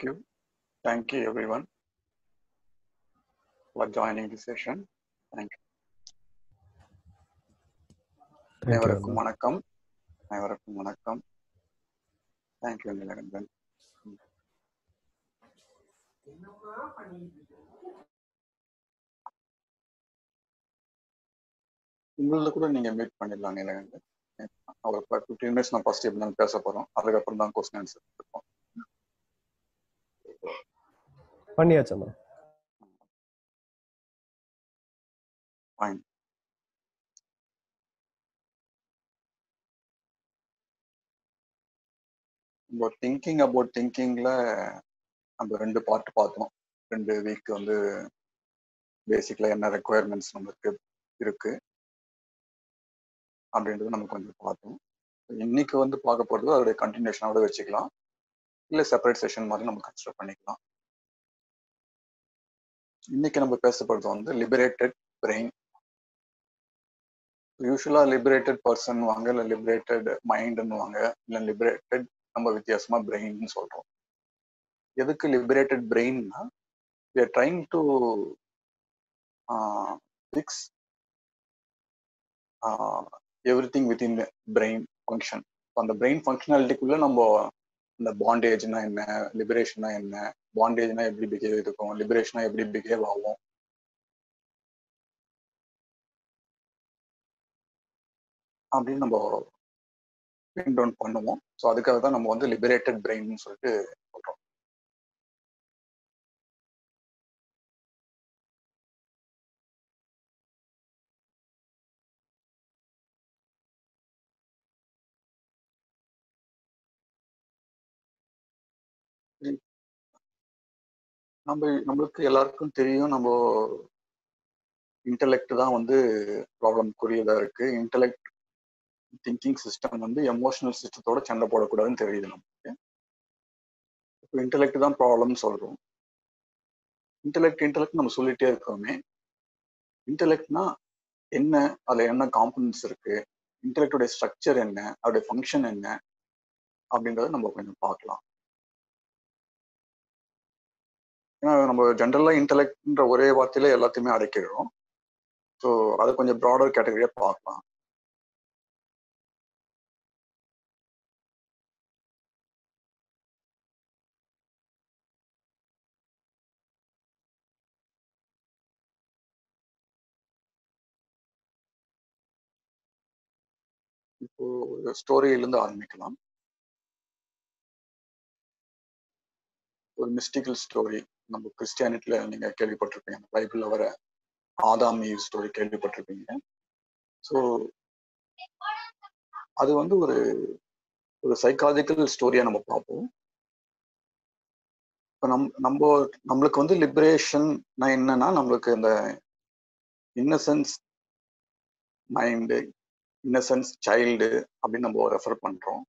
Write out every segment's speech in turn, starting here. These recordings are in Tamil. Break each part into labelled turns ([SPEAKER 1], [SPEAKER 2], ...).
[SPEAKER 1] Thank you. Thank you, everyone, for joining the session. Thank you.
[SPEAKER 2] Thank you,
[SPEAKER 1] அனைவருக்கும்
[SPEAKER 2] Anna.
[SPEAKER 1] வணக்கம் அனைவருக்கும் வணக்கம் தேங்க்யூ நிலகந்தன் உங்களது கூட நீங்க மீட் பண்ணிடலாம் நிலகந்தன் ஒரு ஃபிஃப்டீன் மினிட்ஸ் நான் ஃபர்ஸ்ட் எப்படி பேச போறோம் அதுக்கப்புறம் தான் கொஸ்டின் ஆன்சர் இருக்கும்
[SPEAKER 2] பண்ணியாச்சு அண்ணா
[SPEAKER 1] ஃபைன் நம்ம திங்கிங் அபவுட் திங்கிங்ல நம்ம ரெண்டு பார்ட் பார்த்தோம் ரெண்டு வீக் வந்து பேசிக்கலா என்ன ரெக்குயர்மெண்ட்ஸ் நமக்கு இருக்கு அப்படின்றது நம்ம கொஞ்சம் பார்த்தோம் இன்னைக்கு வந்து பார்க்க போறது அதோடைய கண்டினியூஷனோட வச்சுக்கலாம் இல்லை செப்பரேட் செஷன் மாதிரி நம்ம கன்சிடர் பண்ணிக்கலாம் இன்னைக்கு நம்ம பேச போறது வந்து லிபரேட்டட் பிரெயின் யூஸ்வலா லிபரேட்டட் பர்சன் வாங்க இல்லை லிபரேட்டட் மைண்டுன்னுவாங்க இல்லை லிபரேட்டட் நம்ம வித்தியாசமா பிரெயின் சொல்றோம் எதுக்கு லிபரேட்டட் பிரெயின்னா we are trying to uh, fix uh, everything within the brain function அந்த பிரெயின் ஃபங்க்ஷனாலிட்டிக்குள்ள நம்ம இந்த பாண்டேஜ்னா என்ன லிபரேஷனா என்ன பாண்டேஜ்னா எப்படி பிஹேவ் இருக்கும் லிபரேஷனா எப்படி பிஹேவ் ஆகும் அப்படின்னு நம்ம பின் டவுன் பண்ணுவோம் ஸோ அதுக்காக தான் நம்ம வந்து லிபரேட்டட் பிரெயின் சொல்லிட்டு சொல்றோம் நம்ம நம்மளுக்கு எல்லாருக்கும் தெரியும் நம்ம இன்டலெக்ட் தான் வந்து ப்ராப்ளம்க்குரியதா இருக்கு இன்டலெக்ட் திங்கிங் சிஸ்டம் வந்து எமோஷனல் சிஸ்டத்தோட சண்டை போடக்கூடாதுன்னு தெரியுது நமக்கு இப்போ இன்டலெக்ட் தான் ப்ராப்ளம் சொல்றோம் இன்டலெக்ட் இன்டலெக்ட் நம்ம சொல்லிட்டே இருக்கோமே இன்டலெக்ட்னா என்ன அதுல என்ன காம்பனன்ஸ் இருக்கு இன்டலெக்டோட ஸ்ட்ரக்சர் என்ன அதோடைய ஃபங்க்ஷன் என்ன அப்படின்றத நம்ம கொஞ்சம் பார்க்கலாம் ஏன்னா நம்ம ஜென்ரலா இன்டலெக்ட்ன்ற ஒரே வார்த்தையில எல்லாத்தையுமே அடைக்கிறோம் ஸோ அதை கொஞ்சம் ப்ராடர் கேட்டகரியா பார்க்கலாம் இப்போ ஒரு ஸ்டோரியிலிருந்து ஆரம்பிக்கலாம் ஒரு மிஸ்டிக்கல் ஸ்டோரி நம்ம கிறிஸ்டியானிட்டில நீங்க கேள்விப்பட்டிருப்பீங்க பைபிள்ல வர ஆதாமி ஸ்டோரி கேள்விப்பட்டிருப்பீங்க ஸோ அது வந்து ஒரு ஒரு சைக்காலஜிக்கல் ஸ்டோரியா நம்ம பார்ப்போம் இப்போ நம் நம்ம நம்மளுக்கு வந்து லிபரேஷன்னா என்னன்னா நம்மளுக்கு இந்த இன்னசென்ஸ் மைண்டு இன்னசென்ஸ் சைல்டு அப்படின்னு நம்ம ரெஃபர் பண்றோம்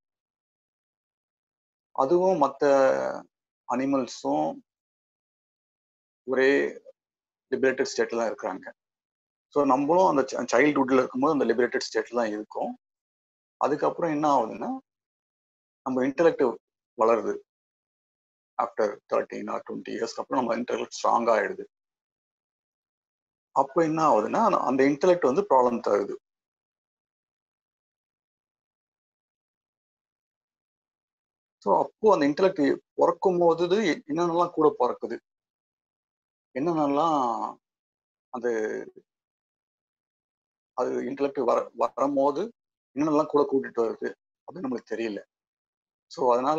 [SPEAKER 1] அதுவும் மற்ற அனிமல்ஸும் ஒரே லிபரேட்டட் ஸ்டேட்ல தான் இருக்கிறாங்க ஸோ நம்மளும் அந்த சைல்ட்ஹுட்ல இருக்கும்போது அந்த லிபரேட்டட் ஸ்டேட்ல தான் இருக்கும் அதுக்கப்புறம் என்ன ஆகுதுன்னா நம்ம இன்டலெக்ட் வளருது ஆஃப்டர் தேர்ட்டீன் ஆர் டுவெண்ட்டி இயர்ஸ்க்கு அப்புறம் நம்ம இன்டலெக்ட் ஸ்ட்ராங் ஆயிடுது அப்போ என்ன ஆகுதுன்னா அந்த இன்டலெக்ட் வந்து ப்ராப்ளம் தருது ஸோ அப்போ அந்த இன்டலெக்ட் பிறக்கும் போது என்னென்னலாம் கூட பிறக்குது என்னென்னலாம் அது அது இன்டலெக்ட் வர வரும்போது என்னென்னலாம் கூட கூட்டிட்டு வருது அப்படின்னு நம்மளுக்கு தெரியல ஸோ அதனால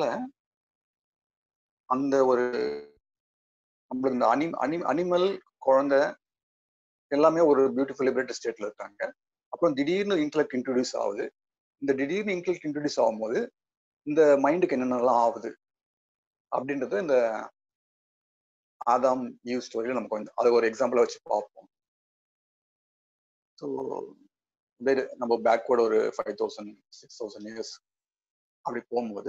[SPEAKER 1] அந்த ஒரு நம்மளுக்கு இந்த அனி அனி அனிமல் குழந்தை எல்லாமே ஒரு பியூட்டிஃபுல் லிபரேட்டட் ஸ்டேட்ல இருக்காங்க அப்புறம் திடீர்னு இன்டலெக்ட் இன்ட்ரடியூஸ் ஆகுது இந்த திடீர்னு இன்டலெக்ட் இன்ட்ரடியூஸ் ஆகும்போது இந்த மைண்டுக்கு என்னென்னலாம் ஆகுது அப்படின்றது இந்த ஆதாம் யூ ஸ்டோரியில நம்ம கொஞ்சம் அதை ஒரு எக்ஸாம்பிளா வச்சு பார்ப்போம் ஸோ நம்ம பேக்வேர்டு ஒரு five thousand six thousand years அப்படி போகும்போது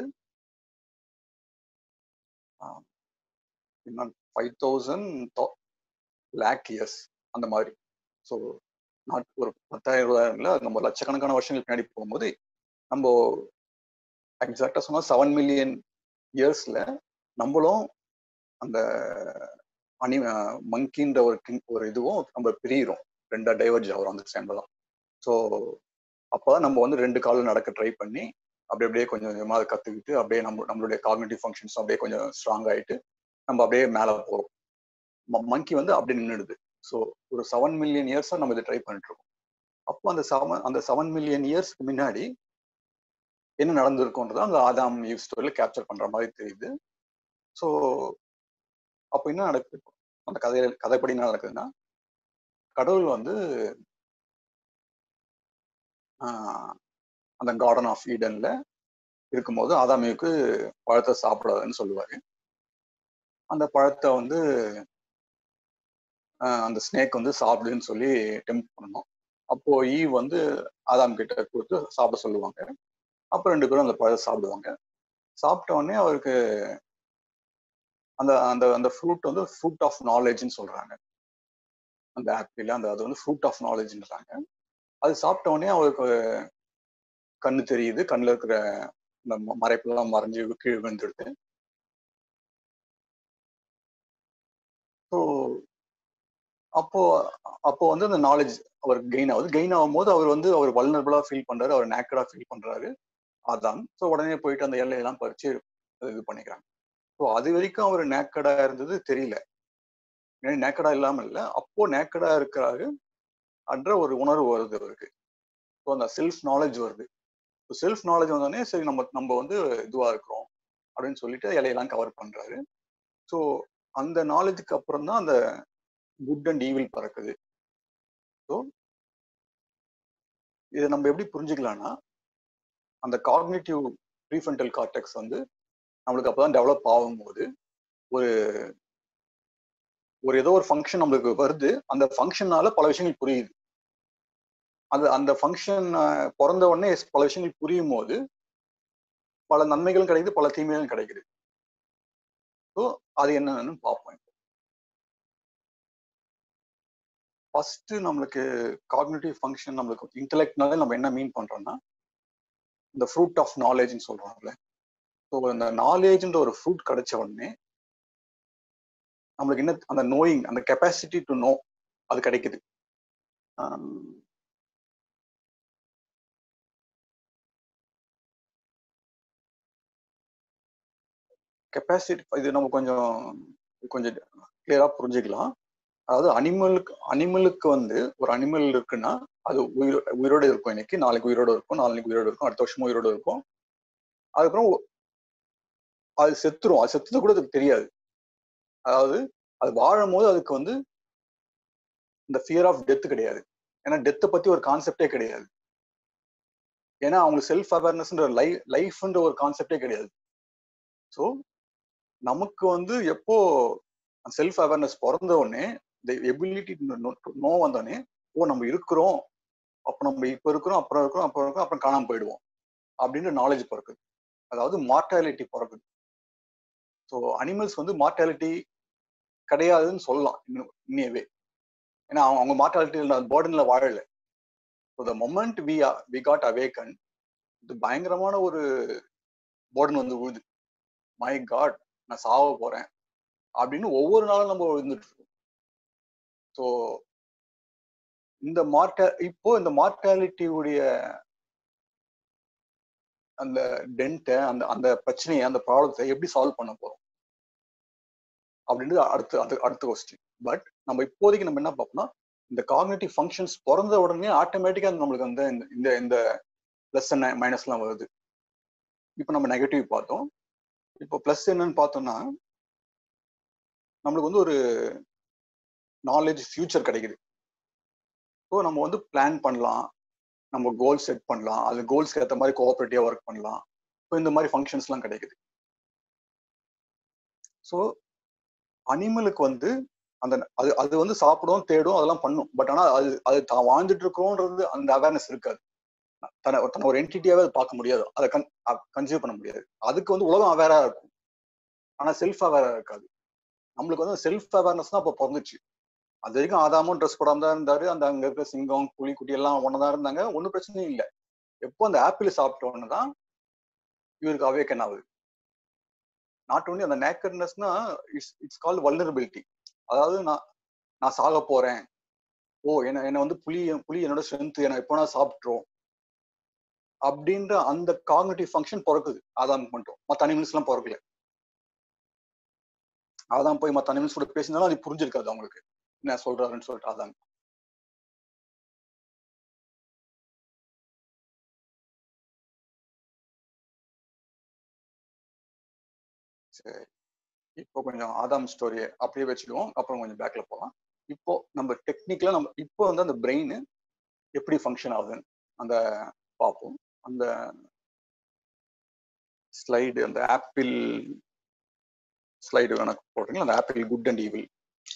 [SPEAKER 1] இன்னும் ஃபைவ் தௌசண்ட் லேக் இயர்ஸ் அந்த மாதிரி ஸோ நாட் ஒரு பத்தாயிரம் இருபதாயிரம்ல நம்ம லட்சக்கணக்கான வருஷங்கள் பின்னாடி போகும்போது நம்ம எக்ஸாக்டா சொன்னா செவன் மில்லியன் இயர்ஸ்ல நம்மளும் அந்த அனி மங்கின்ற ஒரு king ஒரு இதுவும் நம்ம பிரியிறோம் ரெண்டா டைவர்ஜ் ஆகிறோம் அந்த டைம்ல தான் ஸோ அப்போதான் நம்ம வந்து ரெண்டு காலில் நடக்க ட்ரை பண்ணி அப்படி அப்படியே கொஞ்சம் கொஞ்சமாக அதை கற்றுக்கிட்டு அப்படியே நம்ம நம்மளுடைய காக்னேட்டிவ் ஃபங்க்ஷன்ஸ் அப்படியே கொஞ்சம் ஸ்ட்ராங் ஆகிட்டு நம்ம அப்படியே மேலே போகிறோம் மங்கி வந்து அப்படியே நின்றுடுது ஸோ ஒரு செவன் மில்லியன் இயர்ஸாக நம்ம இதை ட்ரை பண்ணிட்டு இருக்கோம் அப்போ அந்த செவன் அந்த செவன் மில்லியன் இயர்ஸ்க்கு முன்னாடி என்ன நடந்திருக்கும்ன்றது அந்த ஆதாம் யூ ஸ்டோரியில் கேப்சர் பண்ணுற மாதிரி தெரியுது ஸோ அப்போ என்ன நடக்குது அந்த கதையில கதைப்படி என்ன நடக்குதுன்னா கடவுள் வந்து ஆஹ், அந்த கார்டன் ஆஃப் ஈடன்ல இருக்கும்போது ஆதாமியுக்கு பழத்தை சாப்பிடாதுன்னு சொல்லுவாரு அந்த பழத்தை வந்து ஆஹ், அந்த ஸ்னேக் வந்து சாப்பிடுன்னு சொல்லி டெம்ப் பண்ணணும் அப்போ ஈவ் வந்து ஆதாம் கிட்ட கொடுத்து சாப்பிட சொல்லுவாங்க அப்போ ரெண்டு பேரும் அந்த பழத்தை சாப்பிடுவாங்க சாப்பிட்ட உடனே அவருக்கு அந்த அந்த அந்த ஃப்ரூட் வந்து ஃப்ரூட் ஆஃப் நாலேஜ்னு சொல்றாங்க அந்த ஆப்பிள் அந்த அது வந்து ஃப்ரூட் ஆஃப் நாலேஜ்ன்றாங்க அது சாப்பிட்ட உடனே அவருக்கு கண்ணு தெரியுது கண்ணுல இருக்கிற இந்த ம- மறைப்பெல்லாம் மறைஞ்சு கீழே விழுந்துடுது ஸோ அப்போ அப்போ வந்து அந்த நாலேஜ் அவருக்கு கெயின் ஆகுது கெயின் ஆகும்போது அவர் வந்து அவர் வல்னரபிளா ஃபீல் பண்றாரு அவர் நேக்கடா ஃபீல் பண்றாரு அதான் ஸோ உடனே போயிட்டு அந்த எல்லையெல்லாம் பறிச்சு இது பண்ணிக்கிறாங்க ஸோ அது வரைக்கும் அவர் நேக்கடா இருந்தது தெரியல ஏன்னா நேக்கடா இல்லாம இல்ல அப்போ நேக்கடா இருக்கிறாரு அன்ற ஒரு உணர்வு வருது அவருக்கு ஸோ அந்த செல்ஃப் நாலேஜ் வருது செல்ஃப் நாலேஜ் வந்தோடனே சரி நம்ம நம்ம வந்து இதுவா இருக்கிறோம் அப்படின்னு சொல்லிட்டு இலையெல்லாம் கவர் பண்றாரு ஸோ அந்த நாலேஜுக்கு அப்புறம் தான் அந்த குட் அண்ட் ஈவில் பறக்குது ஸோ இதை நம்ம எப்படி புரிஞ்சுக்கலாம்னா அந்த காக்னிட்டிவ் ப்ரீஃபென்டல் கார்டெக்ஸ் வந்து நம்மளுக்கு அப்பதான் டெவலப் ஆகும்போது ஒரு ஒரு ஏதோ ஒரு ஃபங்க்ஷன் நம்மளுக்கு வருது அந்த ஃபங்க்ஷனால பல விஷயங்கள் புரியுது அது அந்த ஃபங்க்ஷன் பிறந்த உடனே பல விஷயங்கள் புரியும் போது பல நன்மைகளும் கிடைக்குது பல தீமைகளும் கிடைக்குது ஸோ அது என்னன்னு பார்ப்போம் ஃபர்ஸ்ட் நம்மளுக்கு காக்னிட்டிவ் ஃபங்க்ஷன் நம்மளுக்கு இன்டெலெக்ட்னால நம்ம என்ன மீன் பண்றோம்னா இந்த ஃப்ரூட் ஆஃப் நாலேஜ்னு சொல்றாங்கல்ல ஸோ அந்த நாலேஜ்ன்ற ஒரு ஃப்ரூட் கிடைச்ச உடனே நம்மளுக்கு என்ன அந்த நோயிங் அந்த கெப்பாசிட்டி டு நோ அது கிடைக்குது ஆம், கெப்பாசிட்டி இது நம்ம கொஞ்சம் கொஞ்சம் கிளியரா புரிஞ்சுக்கலாம் அதாவது அனிமலுக்கு அனிமலுக்கு வந்து ஒரு அனிமல் இருக்குன்னா அது உயிரோ உயிரோட இருக்கும் இன்னைக்கு நாளைக்கு உயிரோட இருக்கும் நாளைக்கு உயிரோட இருக்கும் அடுத்த வருஷமும் உயிரோட இருக்கும் அதுக்கப்புறம் ஒ- அது செத்துரும் அது செத்துறது கூட அதுக்கு தெரியாது அதாவது அது வாழும் போது அதுக்கு வந்து இந்த ஃபியர் ஆஃப் டெத் கிடையாது ஏன்னா டெத்தை பத்தி ஒரு கான்செப்டே கிடையாது ஏன்னா அவங்களுக்கு செல்ஃப் அவேர்னஸ்ன்ற லைஃப் லைஃப்ன்ற ஒரு கான்செப்டே கிடையாது ஸோ நமக்கு வந்து எப்போ செல்ஃப் அவேர்னஸ் பிறந்த உடனே இந்த எபிலிட்டி நோ வந்தோடனே ஓ நம்ம இருக்கிறோம் அப்போ நம்ம இப்போ இருக்கிறோம் அப்புறம் இருக்கிறோம் அப்புறம் இருக்கிறோம் அப்புறம் காணாம போயிடுவோம் அப்படின்ற நாலேஜ் பிறக்குது அதாவது மார்டாலிட்டி பிறக்குது ஸோ அனிமல்ஸ் வந்து மார்டாலிட்டி கிடையாதுன்னு சொல்லலாம் இன்னும் இன்னையவே ஏன்னா அவங்க அவங்க மார்டாலிட்டி பேர்டன்ல வாழல so the moment we we got awaken இது பயங்கரமான ஒரு பேர்டன் வந்து விழுது மை காட் நான் சாவ போறேன் அப்படின்னு ஒவ்வொரு நாளும் நம்ம விழுந்துட்டு இருக்கோம் ஸோ இந்த மார்ட இப்போ இந்த மார்டாலிட்டியுடைய அந்த டென்ட்டை அந்த அந்த பிரச்சனையை அந்த ப்ராப்ளத்தை எப்படி சால்வ் பண்ண போறோம் அப்படின்றது அடுத்து அது அடுத்த கொஸ்டின் பட் நம்ம இப்போதைக்கு நம்ம என்ன பார்ப்போம்னா இந்த காக்னேட்டிவ் ஃபங்க்ஷன்ஸ் பிறந்த உடனே ஆட்டோமேட்டிக்கா நம்மளுக்கு வந்து இந்த இந்த இந்த ப்ளஸ் மைனஸ்லாம் வருது இப்போ நம்ம நெகட்டிவ் பார்த்தோம் இப்போ ப்ளஸ் என்னன்னு பார்த்தோம்னா நம்மளுக்கு வந்து ஒரு நாலேஜ் ஃபியூச்சர் கிடைக்குது ஸோ நம்ம வந்து பிளான் பண்ணலாம் நம்ம கோல் செட் பண்ணலாம் அது கோல்ஸ்க்கு ஏற்ற மாதிரி கோஆப்ரேட்டிவா ஒர்க் பண்ணலாம் ஸோ இந்த மாதிரி ஃபங்க்ஷன்ஸ்லாம் கிடைக்குது ஸோ அனிமலுக்கு வந்து அந்த அது அது வந்து சாப்பிடும் தேடும் அதெல்லாம் பண்ணும் பட் ஆனால் அது அது தான் வாழ்ந்துட்டு இருக்கோன்றது அந்த அவேர்னஸ் இருக்காது தன்னை தன்னை ஒரு என்டிட்டியாவே அது பார்க்க முடியாது அதை கன் கன்சியூவ் பண்ண முடியாது அதுக்கு வந்து உலகம் அவேரா இருக்கும் ஆனா செல்ஃப் அவேரா இருக்காது நம்மளுக்கு வந்து செல்ஃப் அவேர்னஸ் தான் அப்போ பிறந்துச்சு அது வரைக்கும் ஆதாமும் ட்ரெஸ் போடாம தான் இருந்தாரு அந்த அங்க இருக்க சிங்கம் புலி குட்டி எல்லாம் ஒன்னதான் இருந்தாங்க ஒன்றும் பிரச்சனையும் இல்லை எப்போ அந்த ஆப்பிள் சாப்பிட்ட உடனே தான் இவருக்கு அவேக்கன் ஆகுது நாட் ஒன்லி அந்த நேக்கட்னஸ்னா இட்ஸ் இட்ஸ் கால் வல்னரபிலிட்டி அதாவது நான் நான் சாக போறேன் ஓ என்ன என்ன வந்து புலி புலி என்னோட ஸ்ட்ரென்த் என்ன எப்போனா சாப்பிட்றோம் அப்படின்ற அந்த காக்னேட்டிவ் ஃபங்க்ஷன் பிறக்குது அதான் மட்டும் மற்ற அனிமல்ஸ் எல்லாம் பிறக்கல அதான் போய் மற்ற அனிமல்ஸ் கூட பேசினாலும் அது புரிஞ்சிருக்காது அவங்களுக்கு என்ன சொல்றாருன்னு சொல்லிட்டு அதான் சரி இப்போ கொஞ்சம் ஆதாம் ஸ்டோரியை அப்படியே வச்சுக்குவோம் அப்புறம் கொஞ்சம் பேக்ல போகலாம் இப்போ நம்ம டெக்னிக்கலா நம்ம இப்போ வந்து அந்த பிரெயின் எப்படி ஃபங்க்ஷன் ஆகுதுன்னு அந்த பார்ப்போம் அந்த ஸ்லைடு அந்த ஆப்பிள் ஸ்லைடு எனக்கு போடுறீங்களா அந்த apple good and evil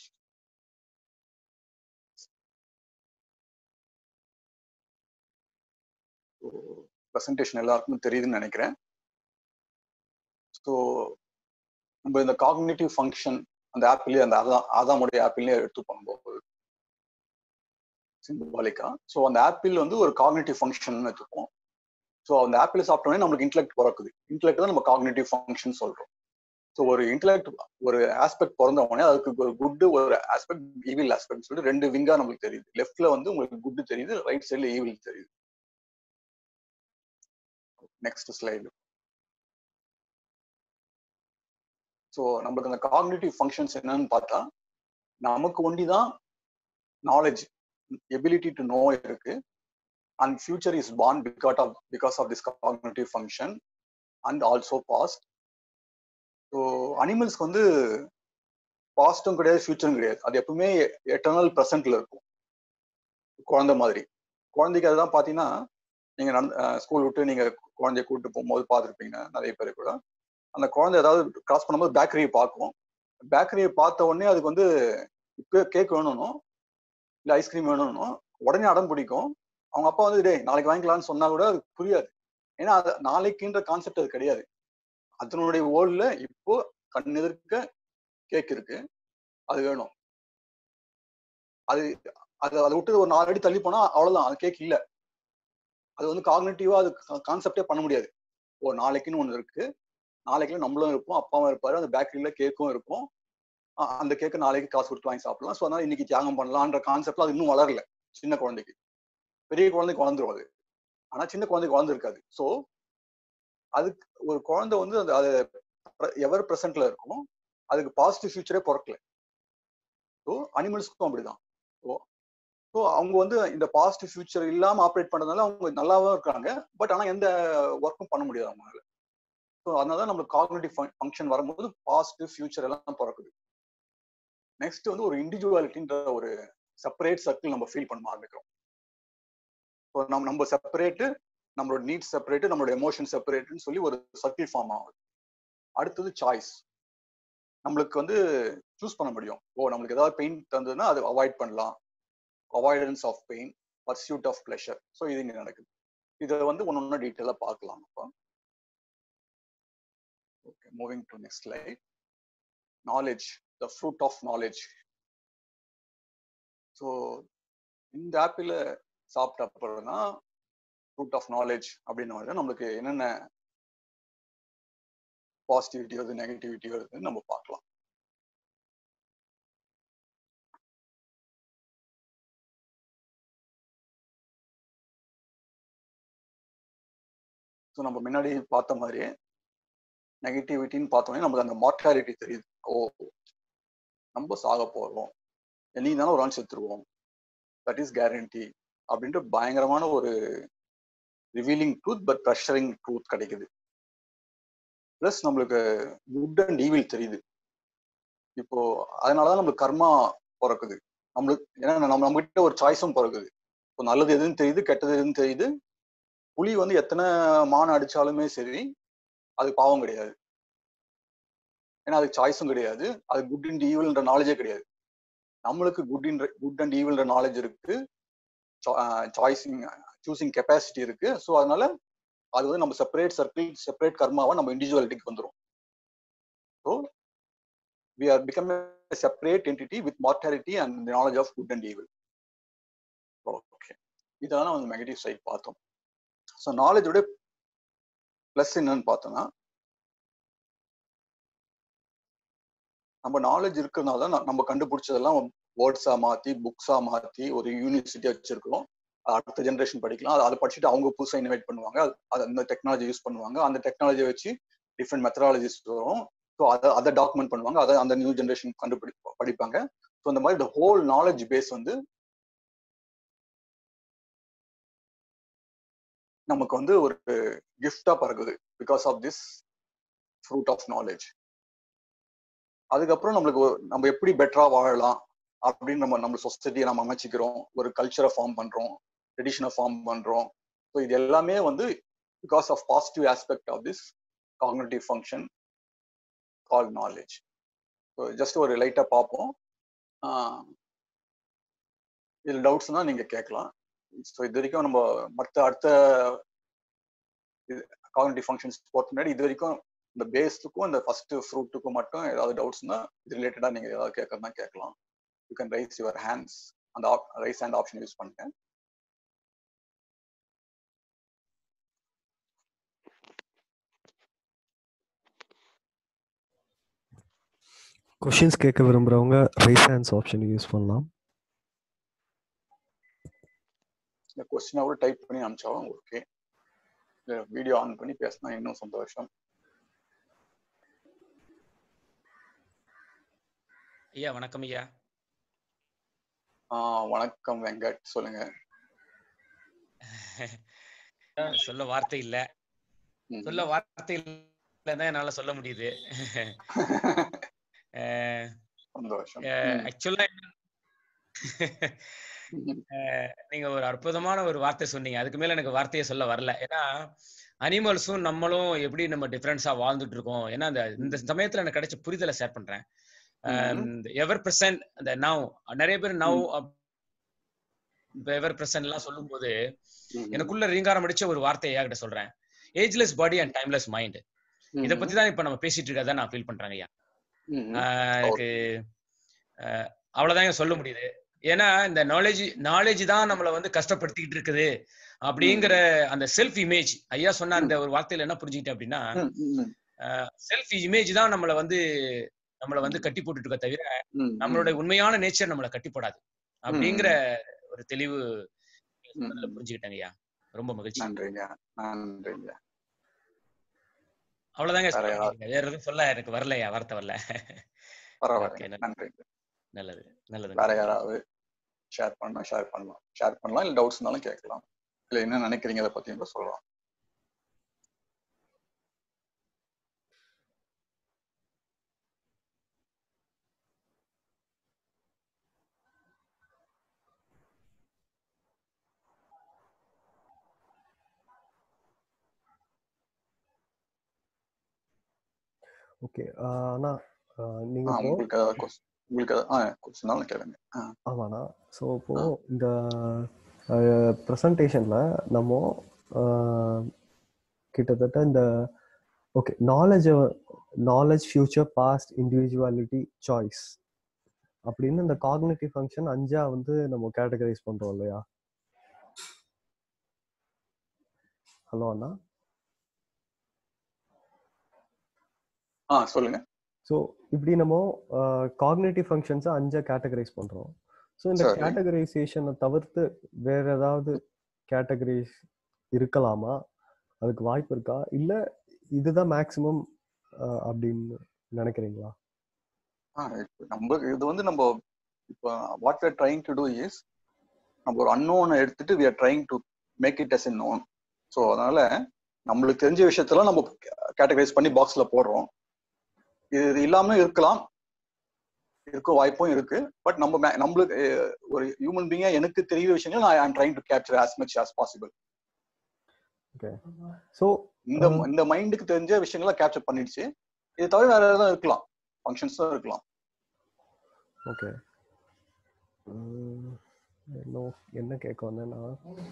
[SPEAKER 1] presentation எல்லாருக்கும் தெரியுதுன்னு நினைக்கிறேன் ஸோ நம்ம இந்த காக்னேட்டிவ் ஃபங்க்ஷன் அந்த ஆப்பிளே அந்த அதான் ஆதாமுடைய ஆப்பிள்லேயே எடுத்து பண்ணும்போது சிம்பாலிக்கா ஸோ அந்த ஆப்பிள் வந்து ஒரு காக்னேட்டிவ் ஃபங்க்ஷன் எடுத்துப்போம் ஸோ அந்த ஆப்பிள் சாப்பிட்டோன்னே நம்மளுக்கு இன்டெலெக்ட் பிறக்குது இன்டெலெக்ட் தான் நம்ம காக்னேட்டிவ் ஃபங்க்ஷன் சொல்றோம் ஸோ ஒரு இன்டெலெக்ட் ஒரு ஆஸ்பெக்ட் பிறந்த உடனே அதுக்கு ஒரு குட் ஒரு ஆஸ்பெக்ட் ஈவில் ஆஸ்பெக்ட் சொல்லிட்டு ரெண்டு விங்கா நம்மளுக்கு தெரியுது லெஃப்ட்ல வந்து உங்களுக்கு குட் தெரியுது ரைட் சைட்ல ஈவில் தெரியுது நெக்ஸ்ட் ஸ்லைடு ஸோ நம்மளுக்கு அந்த காக்னேட்டிவ் ஃபங்க்ஷன்ஸ் என்னன்னு பார்த்தா நமக்கு ஒண்டி தான் நாலேஜ் எபிலிட்டி டு நோ இருக்கு and future is born because of because of this cognitive function and also past so அனிமல்ஸ்க்கு வந்து பாஸ்டும் கிடையாது ஃபியூச்சரும் கிடையாது அது எப்பவுமே எட்டர்னல் ப்ரெசன்ட்ல இருக்கும் குழந்தை மாதிரி குழந்தைக்கு அதுதான் பார்த்தீங்கன்னா நீங்க ஸ்கூல் விட்டு நீங்க குழந்தைய கூப்பிட்டு போகும்போது பார்த்துருப்பீங்க நிறைய பேர் கூட அந்த குழந்தை ஏதாவது கிராஸ் பண்ணும்போது பேக்கரியை பார்க்கும் பேக்கரியை பார்த்த உடனே அதுக்கு வந்து இப்போ கேக் வேணும்னும் இல்லை ஐஸ்கிரீம் வேணும்னும் உடனே அடம் பிடிக்கும் அவங்க அப்பா வந்து டேய் நாளைக்கு வாங்கிக்கலாம்னு சொன்னா கூட அது புரியாது ஏன்னா அது நாளைக்குன்ற கான்செப்ட் அது கிடையாது அதனுடைய வேர்ல்ட்ல இப்போ கண் எதிர்க்க கேக் இருக்கு அது வேணும் அது அது அதை விட்டு ஒரு நாலு அடி தள்ளி போனா அவ்வளவுதான் அது கேக் இல்லை அது வந்து காக்னேட்டிவா அது கான்செப்டே பண்ண முடியாது ஓ நாளைக்குன்னு ஒன்று இருக்கு நாளைக்குல நம்மளும் இருப்போம் அப்பாவும் இருப்பாரு அந்த பேக்கரியில கேக்கும் இருக்கும் அந்த கேக்கு நாளைக்கு காசு கொடுத்து வாங்கி சாப்பிடலாம் ஸோ அதனால இன்னைக்கு தியாகம் பண்ணலான்ற கான்செப்ட்ல அது இன்னும் வளரல சின்ன குழந்தைக்கு பெரிய குழந்தைக்கு வளர்ந்துரும் அது ஆனா சின்ன குழந்தைக்கு வளர்ந்துருக்காது ஸோ அதுக்கு ஒரு குழந்தை வந்து அந்த அது எவர் ப்ரெசென்ட்ல இருக்கும் அதுக்கு பாசிட்டிவ் ஃபியூச்சரே பிறக்கல ஸோ அனிமல்ஸ்க்கும் அப்படிதான் ஸோ ஸோ அவங்க வந்து இந்த பாசிட்டிவ் ஃபியூச்சர் இல்லாம ஆப்ரேட் பண்றதுனால அவங்க நல்லாவும் இருக்காங்க பட் ஆனா எந்த ஒர்க்கும் பண்ண முடியாது அவங்களால ஸோ அதனால தான் நம்மளுக்கு காக்னேட்டிவ் ஃபங்க்ஷன் வரும்போது பாசிட்டிவ் ஃபியூச்சர் எல்லாம் பிறக்குது நெக்ஸ்ட் வந்து ஒரு இண்டிவிஜுவாலிட்டின்ற ஒரு செப்பரேட் சர்க்கிள் நம்ம ஃபீல் பண்ண ஆரம்பிக்கிறோம் ஸோ நம்ம நம்ம செப்பரேட்டு நம்மளோட நீட் செப்பரேட்டு நம்மளோட எமோஷன் செப்பரேட்னு சொல்லி ஒரு சர்க்கிள் ஃபார்ம் ஆகுது அடுத்தது சாய்ஸ் நம்மளுக்கு வந்து சூஸ் பண்ண முடியும் ஓ நம்மளுக்கு ஏதாவது பெயின் தந்ததுன்னா அது அவாய்ட் பண்ணலாம் avoidance of pain pursuit of pleasure so இது இங்கே நடக்குது இதை வந்து ஒன்று ஒன்று டீட்டெயிலாக பார்க்கலாம் அப்போ okay moving to next light knowledge the fruit of knowledge so இந்த ஆப்பிள் சாப்பிட்ட அப்புறம் தான் ஃப்ரூட் ஆஃப் நாலேஜ் அப்படின்னு நம்மளுக்கு என்னென்ன பாசிட்டிவிட்டி வருது நெகட்டிவிட்டி வருதுன்னு நம்ம பார்க்கலாம் ஸோ நம்ம முன்னாடி பார்த்த மாதிரியே நெகட்டிவிட்டின்னு பார்த்தோன்னே நமக்கு அந்த மார்டாலிட்டி தெரியுது ஓ நம்ம சாக போறோம் என்னைக்கு தானே ஒரு ஆள் செத்துருவோம் தட் இஸ் கேரண்டி அப்படின்ட்டு பயங்கரமான ஒரு revealing truth but pressuring truth கிடைக்குது ப்ளஸ் நம்மளுக்கு குட் அண்ட் ஈவில் தெரியுது இப்போ அதனாலதான் நம்மளுக்கு கர்மா பிறக்குது நம்மளுக்கு ஏன்னா நம்ம நம்ம கிட்ட ஒரு சாய்ஸும் பிறக்குது இப்போ நல்லது எதுன்னு தெரியுது கெட்டது எதுன்னு தெரியுது புலி வந்து எத்தனை மான் அடிச்சாலுமே சரி அது பாவம் கிடையாது ஏன்னா அதுக்கு சாய்ஸும் கிடையாது அது குட் அண்ட் ஈவில்ன்ற நாலேஜே கிடையாது நம்மளுக்கு குட் இன் குட் அண்ட் ஈவில்ன்ற நாலேஜ் இருக்கு சாய்ஸிங் சூசிங் கெப்பாசிட்டி இருக்கு ஸோ அதனால அது வந்து நம்ம செப்பரேட் சர்க்கிள் செப்பரேட் கர்மாவை நம்ம இண்டிவிஜுவாலிட்டிக்கு வந்துடும் so we are become separate entity with mortality and knowledge of good and evil okay இதெல்லாம் நம்ம நெகட்டிவ் சைட் பார்த்தோம் ஸோ நாலேஜோட ப்ளஸ் என்னன்னு பார்த்தோம்னா நம்ம நாலேஜ் இருக்கிறதுனால தான் நம்ம கண்டுபிடிச்சதெல்லாம் வேர்ட்ஸா மாத்தி புக்ஸா மாத்தி ஒரு யூனிவர்சிட்டி வச்சிருக்கிறோம் அடுத்த ஜென்ரேஷன் படிக்கலாம் அதை அதை படிச்சுட்டு அவங்க புதுசாக இன்வைட் பண்ணுவாங்க அது அந்த டெக்னாலஜி யூஸ் பண்ணுவாங்க அந்த டெக்னாலஜியை வச்சு டிஃப்ரெண்ட் மெத்தடாலஜிஸ் வரும் ஸோ அதை அதை டாக்குமெண்ட் பண்ணுவாங்க அதை அந்த நியூ ஜென்ரேஷன் கண்டுபிடி படிப்பாங்க ஸோ இந்த மாதிரி இந்த ஹோல் நாலேஜ் பேஸ் வந்து நமக்கு வந்து ஒரு கிஃப்டா பறக்குது because of this fruit of knowledge அதுக்கப்புறம் நம்மளுக்கு நம்ம எப்படி பெட்டரா வாழலாம் அப்படின்னு நம்ம நம்ம சொசைட்டியை நம்ம அமைச்சிக்கிறோம் ஒரு கல்ச்சரை ஃபார்ம் பண்றோம் ட்ரெடிஷனை ஃபார்ம் பண்றோம் ஸோ இது எல்லாமே வந்து because of positive aspect of this cognitive function call knowledge so just ஒரு லைட்டாக பார்ப்போம் இதில் டவுட்ஸ்னா நீங்க கேட்கலாம் ஸோ இது வரைக்கும் நம்ம மற்ற அடுத்த காக்னேட்டிவ் ஃபங்க்ஷன்ஸ் போகிறது முன்னாடி இது வரைக்கும் இந்த பேஸ்டுக்கும் இந்த ஃபர்ஸ்ட் ஃப்ரூட்டுக்கும் மட்டும் ஏதாவது டவுட்ஸ்னா இது ரிலேட்டடாக நீங்கள் ஏதாவது கேட்கறதுனா கேட்கலாம் you can raise your hands அந்த ரைஸ் ஹேண்ட் ஆப்ஷன் யூஸ் பண்ணுங்க
[SPEAKER 2] கொஷின்ஸ் கேட்க விரும்புறவங்க ரைஸ் ஹேண்ட்ஸ் ஆப்ஷன் யூஸ் பண்ணலாம்
[SPEAKER 1] இந்த கொஸ்டினை கூட டைப் பண்ணி அனுப்பிச்சாலும் ஓகே இல்லை வீடியோ ஆன் பண்ணி பேசினா இன்னும் சந்தோஷம்
[SPEAKER 3] ஐயா வணக்கம் ஐயா
[SPEAKER 1] வணக்கம் வெங்கட் சொல்லுங்க
[SPEAKER 3] சொல்ல வார்த்தை இல்ல சொல்ல வார்த்தை இல்லதான் என்னால சொல்ல முடியுது
[SPEAKER 1] சந்தோஷம்
[SPEAKER 3] ஆக்சுவலா நீங்க ஒரு அற்புதமான ஒரு வார்த்தை சொன்னீங்க அதுக்கு மேல எனக்கு வார்த்தையை சொல்ல வரல ஏன்னா அனிமல்ஸும் நம்மளும் எப்படி நம்ம டிஃபரன்ஸா வாழ்ந்துட்டு இருக்கோம் ஏன்னா அந்த இந்த சமயத்துல எனக்கு கிடைச்ச புரிதலை ஷேர் பண்றேன் எவர் பிரசன்ட் அந்த நவ் நிறைய பேர் நவ் எவர் பிரசன்ட் எல்லாம் சொல்லும் போது எனக்குள்ள ரீங்காரம் அடிச்ச ஒரு வார்த்தையை என்கிட்ட சொல்றேன் ageless body and timeless mind இத பத்தி தான் இப்ப நம்ம பேசிட்டு இருக்கறதா நான் ஃபீல் பண்றேன் ஐயா எனக்கு அவ்வளவுதான் சொல்ல முடியுது ஏன்னா இந்த நாலேஜ் நாலேஜ் தான் நம்மள வந்து கஷ்டப்படுத்திக்கிட்டு இருக்குது அப்படிங்கிற அந்த செல்ஃப் இமேஜ் ஐயா சொன்ன அந்த ஒரு வார்த்தையில என்ன புரிஞ்சுக்கிட்டேன் அப்படின்னா செல்ஃப் இமேஜ் தான் நம்மள வந்து நம்மள வந்து கட்டி போட்டுட்டு இருக்க தவிர நம்மளுடைய உண்மையான நேச்சர் நம்மள கட்டி போடாது அப்படிங்கிற ஒரு தெளிவு புரிஞ்சுக்கிட்டேங்க ஐயா ரொம்ப மகிழ்ச்சி
[SPEAKER 1] நன்றிங்க நன்றிங்க
[SPEAKER 3] அவ்வளவுதாங்க வேற எதுவும் சொல்ல எனக்கு வரலையா வார்த்தை வரல
[SPEAKER 1] பரவாயில்ல நன்றிங்க
[SPEAKER 3] நல்லது நல்லது
[SPEAKER 1] வேற யாராவது ஷேர் பண்ணா ஷேர் பண்ணலாம் ஷேர் பண்ணலாம் இல்ல டவுட்ஸ் இருந்தாலும் கேட்கலாம் இல்ல என்ன நினைக்கிறீங்க அதை பத்தி கூட சொல்லலாம்
[SPEAKER 2] ஓகே ஆனா நீங்க
[SPEAKER 1] உங்களுக்கு உங்களுக்கு கொஸ்டினாலும் கேளுங்க
[SPEAKER 2] ஆமாண்ணா ஸோ இப்போ இந்த ப்ரெசன்டேஷன்ல நம்ம கிட்டத்தட்ட இந்த okay knowledge knowledge future past individuality choice அப்படின்னு இந்த காக்னேட்டிவ் ஃபங்க்ஷன் அஞ்சா வந்து நம்ம கேட்டகரைஸ் பண்றோம் இல்லையா ஹலோ அண்ணா
[SPEAKER 1] ஆ சொல்லுங்க
[SPEAKER 2] ஸோ இப்படி நம்ம காக்னேட்டிவ் ஃபங்க்ஷன்ஸை அஞ்சா கேட்டகரைஸ் பண்றோம் ஸோ இந்த கேட்டகரைசேஷனை தவிர்த்து வேற ஏதாவது கேட்டகரைஸ் இருக்கலாமா அதுக்கு வாய்ப்பு இருக்கா இல்ல இதுதான் மேக்சிமம் அப்படின்னு நினைக்கிறீங்களா
[SPEAKER 1] நம்ம இது வந்து நம்ம இப்போ what are trying to do is நம்ம ஒரு அன்னோனை எடுத்துட்டு we are trying to make it as in known so அதனால நம்மளுக்கு தெரிஞ்ச விஷயத்தெல்லாம் நம்ம கேட்டகரைஸ் பண்ணி பாக்ஸ்ல போடுறோம் இது இல்லாம இருக்கலாம் இருக்க வாய்ப்பும் இருக்கு பட் நம்ம நம்மளுக்கு ஒரு ஹியூமன் பீங்கா எனக்கு தெரிய விஷயங்கள் நான் I'm trying to capture as much as possible
[SPEAKER 2] okay so
[SPEAKER 1] இந்த இந்த மைண்டுக்கு தெரிஞ்ச விஷயங்களை கேப்சர் பண்ணிடுச்சு இது தவிர வேற ஏதாவது இருக்கலாம் ஃபங்க்ஷன்ஸ் தான் இருக்கலாம்
[SPEAKER 2] ஓகே என்ன என்ன கேட்க வந்தேன்னா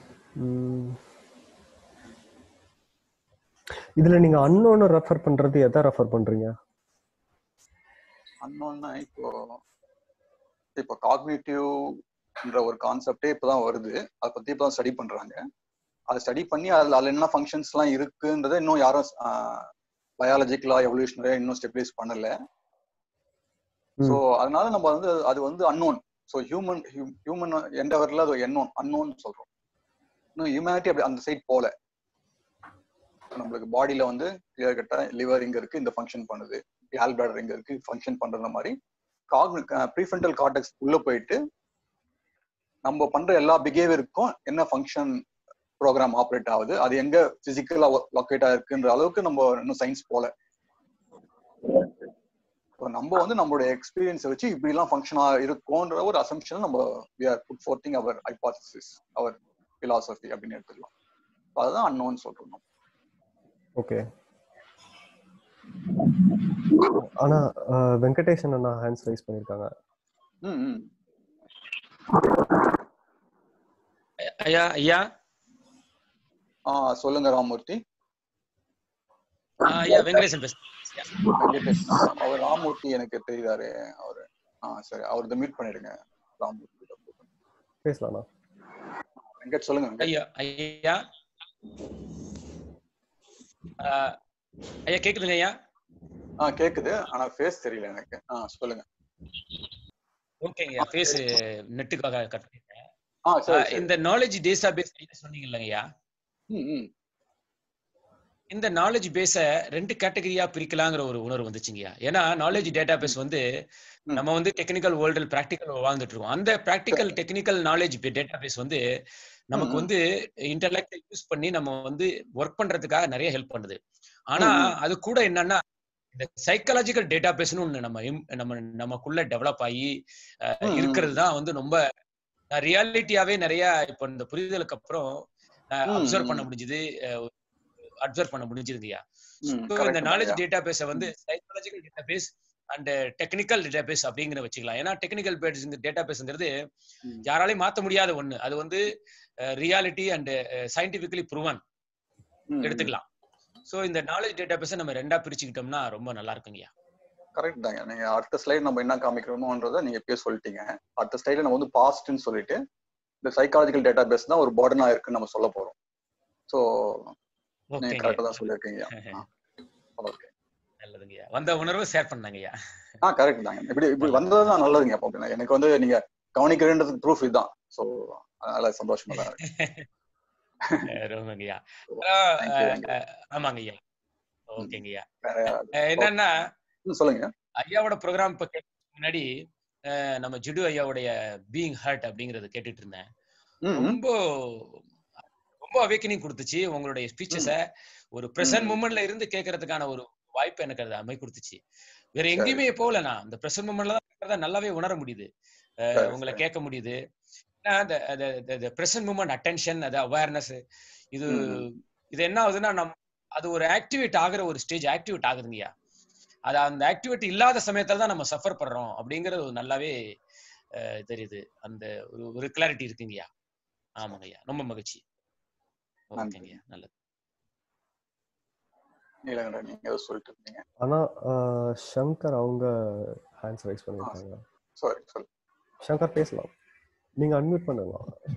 [SPEAKER 2] இதுல நீங்க அன்னோன்னு ரெஃபர் பண்றது எதை ரெஃபர் பண்றீங்க
[SPEAKER 1] அன்னோன்னா இப்போ இப்போ காக்னேட்டிவ்ன்ற ஒரு கான்செப்டே இப்போதான் வருது அதை பத்தி இப்போதான் ஸ்டடி பண்றாங்க அதை ஸ்டடி பண்ணி அதுல அதுல என்ன ஃபங்க்ஷன்ஸ் எல்லாம் இருக்குன்றத இன்னும் யாரும் பயாலஜிக்கலா எவல்யூஷனரியா இன்னும் ஸ்டெபிலைஸ் பண்ணல ஸோ அதனால நம்ம வந்து அது வந்து அன்னோன் ஸோ ஹியூமன் ஹியூமன் எண்டவர்ல அது என்னோன் அன்னோன் சொல்றோம் இன்னும் ஹியூமனிட்டி அப்படி அந்த சைட் போல நம்மளுக்கு பாடியில வந்து கிளியர் கட்டா லிவர் இங்க இருக்கு இந்த ஃபங்க்ஷன் பண்ணுது ஆல் பிளாடர் இங்க இருக்கு ஃபங்க்ஷன் பண்ற மாதிரி காக்னி ப்ரீஃபென்டல் கார்டெக்ஸ் உள்ள போயிட்டு நம்ம பண்ற எல்லா பிஹேவியருக்கும் என்ன ஃபங்க்ஷன் ப்ரோக்ராம் ஆப்ரேட் ஆகுது அது எங்க பிசிக்கலா லொக்கேட் ஆயிருக்குன்ற அளவுக்கு நம்ம இன்னும் சயின்ஸ் போல நம்ம வந்து நம்மளுடைய எக்ஸ்பீரியன்ஸை வச்சு இப்படி எல்லாம் ஃபங்க்ஷனா இருக்கும்ன்ற ஒரு அசம்ஷன் நம்ம we are put forthing our hypothesis our philosophy அப்படின்னு எடுத்துக்கலாம் அதுதான் அன்னோன் சொல்றோம்
[SPEAKER 2] ஓகே ஆனா வெங்கடேஷன் அண்ணா ஹேண்ட்ஸ் ரைஸ் பண்ணிருக்காங்க
[SPEAKER 1] ம் ம்
[SPEAKER 3] ஐயா ஐயா
[SPEAKER 1] ஆ சொல்லுங்க ராமூர்த்தி
[SPEAKER 3] ஐயா வெங்கடேசன் பேசுறேன்
[SPEAKER 1] வெங்கடேஷ் அவர் ராமூர்த்தி எனக்கு தெரியுதாரு அவரு ஆ சரி அவர் மீட் பண்ணிடுங்க ராமூர்த்தி
[SPEAKER 2] பேசலாம்ண்ணா
[SPEAKER 1] வெங்கட் சொல்லுங்க வெங்கட்
[SPEAKER 3] ஐயா ஐயா ஐயா கேக்குதுங்க ஐயா
[SPEAKER 1] ஆ கேக்குது ஆனா ஃபேஸ் தெரியல எனக்கு ஆ சொல்லுங்க
[SPEAKER 3] ஓகேங்க ஃபேஸ் நெட்டுக்காக கட் பண்ணிட்டேன்
[SPEAKER 1] ஆ சரி
[SPEAKER 3] இந்த நாலேஜ் டேட்டா பேஸ் சொன்னீங்க இல்லைங்கய்யா
[SPEAKER 1] ம் ம்
[SPEAKER 3] இந்த நாலேஜ் பேஸ ரெண்டு கேட்டகரியா பிரிக்கலாங்கிற ஒரு உணர்வு வந்துச்சுங்கய்யா ஏன்னா நாலேஜ் டேட்டா பேஸ் வந்து நம்ம வந்து டெக்னிக்கல் வேர்ல்டு ப்ராக்டிக்கல் வாழ்ந்துட்டு இருக்கோம் அந்த practical technical knowledge database வந்து நமக்கு வந்து இன்டர்நெட் யூஸ் பண்ணி நம்ம வந்து ஒர்க் பண்றதுக்காக நிறைய ஹெல்ப் பண்ணுது ஆனா அது கூட என்னன்னா இந்த சைக்காலஜிக்கல் டேட்டா பேஸ்னு ஒண்ணு நம்ம நம்ம நமக்குள்ள டெவலப் ஆகி இருக்கிறது தான் வந்து ரொம்ப ரியாலிட்டியாவே நிறைய இப்ப இந்த புரிதலுக்கு அப்புறம் அப்சர்வ் பண்ண முடிஞ்சது அப்சர்வ் பண்ண முடிஞ்சதுங்கய்யா இந்த நாலேஜ் டேட்டா பேஸ வந்து psychological database and technical database அப்படிங்கிற வச்சுக்கலாம் ஏன்னா டெக்னிக்கல் பேஸ் டேட்டா பேஸ்ங்கிறது யாராலையும் மாத்த முடியாத ஒண்ணு அது வந்து ரியாலிட்டி அண்ட் சயின்டிபிக்கலி ப்ரூவன் எடுத்துக்கலாம் சோ இந்த நாலேஜ் டேட்டா பேஸ நம்ம ரெண்டா பிரிச்சுக்கிட்டோம்னா ரொம்ப நல்லா இருக்குங்கய்யா
[SPEAKER 1] கரெக்ட் தாங்க நீங்க அடுத்த ஸ்லைட் நம்ம என்ன காமிக்கிறோமோன்றத நீங்க எப்பயே சொல்லிட்டீங்க அடுத்த ஸ்லைட்ல நம்ம வந்து பாஸ்ட்னு சொல்லிட்டு இந்த சைக்காலஜிக்கல் டேட்டா பேஸ் தான் ஒரு பர்டனா இருக்குன்னு நம்ம சொல்ல போறோம் ஸோ நீங்க கரெக்டா தான் சொல்லியிருக்கீங்க ஓகே
[SPEAKER 3] நல்லதுங்கய்யா வந்த உணர்வு ஷேர் பண்ணாங்கய்யா
[SPEAKER 1] ஆ கரெக்ட் தாங்க இப்படி இப்படி வந்ததுதான் நல்லதுங்க அப்போ எனக்கு வந்து நீங்க கவனிக்கிறேன்றது ப்ரூஃப் இதுதான் ஸோ அதனால சந்தோஷமா தான் இருக்கு
[SPEAKER 3] ரொம்பங்கய்யா ஆமாங்கய்யா ஓகேங்கய்யா என்னன்னா
[SPEAKER 1] சொல்லுங்க
[SPEAKER 3] ஐயாவோட ப்ரோக்ராம் இப்ப முன்னாடி நம்ம ஜிடு ஐயாவுடைய பீயிங் ஹர்ட் அப்படிங்கறத கேட்டுட்டு இருந்தேன் ரொம்ப ரொம்ப அவேக்கனிங் கொடுத்துச்சு உங்களுடைய ஸ்பீச்சஸ ஒரு பிரசன்ட் மூமெண்ட்ல இருந்து கேட்கறதுக்கான ஒரு வாய்ப்பு எனக்கு அது அமை கொடுத்துச்சு வேற எங்கேயுமே போகல நான் இந்த பிரசன்ட் மூமெண்ட்ல தான் நல்லாவே உணர முடியுது உங்களை கேட்க முடியுது பிரசன்ட் மூமெண்ட் அட்டென்ஷன் அது அவேர்னஸ் இது இது என்ன ஆகுதுன்னா நம் அது ஒரு ஆக்டிவேட் ஆகுற ஒரு ஸ்டேஜ் ஆக்டிவேட் ஆகுதுங்கய்யா அது அந்த ஆக்டிவிட்டி இல்லாத சமயத்துல தான் நம்ம சஃபர் பண்றோம் அப்படிங்கறது நல்லாவே தெரியுது அந்த ஒரு ஒரு கிளாரிட்டி இருக்குங்கய்யா ஆமாங்கய்யா ரொம்ப மகிழ்ச்சி ஓகேங்கய்யா நல்லது
[SPEAKER 1] நீங்க சொல்லிட்டு இருந்தீங்க
[SPEAKER 2] ஆனா சங்கர் அவங்க ஹேண்ட்ஸ் ரைஸ் பண்ணிருக்காங்க
[SPEAKER 1] சாரி சொல்லு
[SPEAKER 2] சங்கர் பேசலாம் நீங்க அன்மியூட் பண்ணுங்க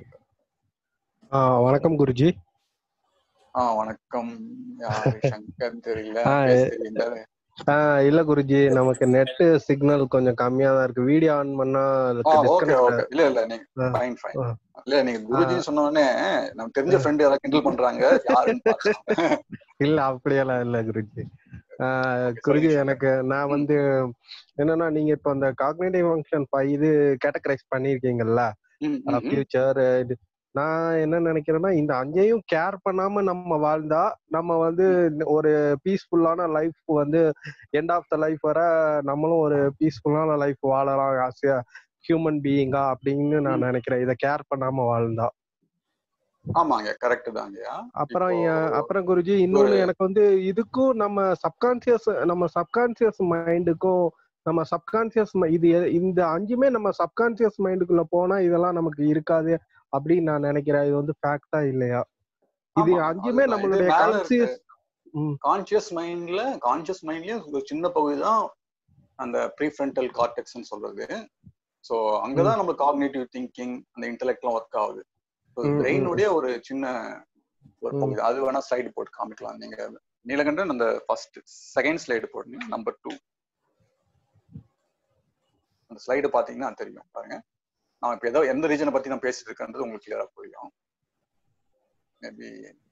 [SPEAKER 4] வணக்கம் குருஜி
[SPEAKER 1] ஆ வணக்கம் யாரு சங்கர் தெரியல
[SPEAKER 4] இல்ல குருஜி நமக்கு நெட் சிக்னல் கொஞ்சம் கம்மியா தான் இருக்கு வீடியோ ஆன் பண்ணா
[SPEAKER 1] ஓகே ஓகே இல்ல இல்ல நீங்க ஃபைன் ஃபைன் இல்ல நீங்க குருஜி சொன்ன உடனே நம்ம தெரிஞ்ச ஃப்ரெண்ட் யாராவது கிண்டல் பண்றாங்க
[SPEAKER 4] இல்ல அப்படியெல்லாம் இல்ல குருஜி குருஜி எனக்கு நான் வந்து என்னன்னா நீங்க இப்ப அந்த காக்னேட்டிவ் ஃபங்க்ஷன் இது கேட்டகரைஸ் பண்ணிருக்கீங்கல்ல ஃபியூச்சர் நான் என்ன நினைக்கிறேன்னா இந்த அஞ்சையும் கேர் பண்ணாம நம்ம வாழ்ந்தா நம்ம வந்து ஒரு பீஸ்ஃபுல்லான லைஃப் வந்து எண்ட் ஆஃப் த லைஃப் வர நம்மளும் ஒரு பீஸ்ஃபுல்லான லைஃப் வாழலாம் ஆசையா ஹியூமன் பீயிங்கா அப்படின்னு நான் நினைக்கிறேன் இதை கேர் பண்ணாம வாழ்ந்தா
[SPEAKER 1] ஆமாங்க கரெக்ட் தாங்க
[SPEAKER 4] அப்புறம் அப்புறம் குருஜி இன்னொன்னு எனக்கு வந்து இதுக்கும் நம்ம சப்கான்சியஸ் நம்ம சப்கான்சியஸ் மைண்டுக்கும் நம்ம சப்கான்சியஸ் இது இந்த அஞ்சுமே நம்ம சப்கான்சியஸ் மைண்டுக்குள்ள போனா இதெல்லாம் நமக்கு இருக்காது அப்படின்னு நான் நினைக்கிறேன் இது வந்து ஃபேக்டா இல்லையா இது அஞ்சுமே நம்மளுடைய கான்சியஸ்
[SPEAKER 1] கான்சியஸ் மைண்ட்ல கான்சியஸ் மைண்ட்லயும் ஒரு சின்ன பகுதி தான் அந்த ப்ரீஃப்ரண்டல் கார்டெக்ஸ்னு சொல்றது ஸோ அங்கதான் நம்ம காக்னேட்டிவ் திங்கிங் அந்த இன்டெலெக்ட்லாம் ஒர்க் ஆகுது பிரெயினுடைய ஒரு சின்ன ஒரு பகுதி அது வேணா ஸ்லைடு போட்டு காமிக்கலாம் நீங்க நீலகண்டன் அந்த ஃபர்ஸ்ட் செகண்ட் ஸ்லைடு போடுங்க நம்பர் டூ அந்த ஸ்லைடு பாத்தீங்கன்னா தெரியும் பாருங்க நான் இப்போ ஏதோ எந்த ரீஜனை பத்தி நான் பேசிட்டு இருக்கேன்றது உங்களுக்கு கிளியரா புரியும் மேபி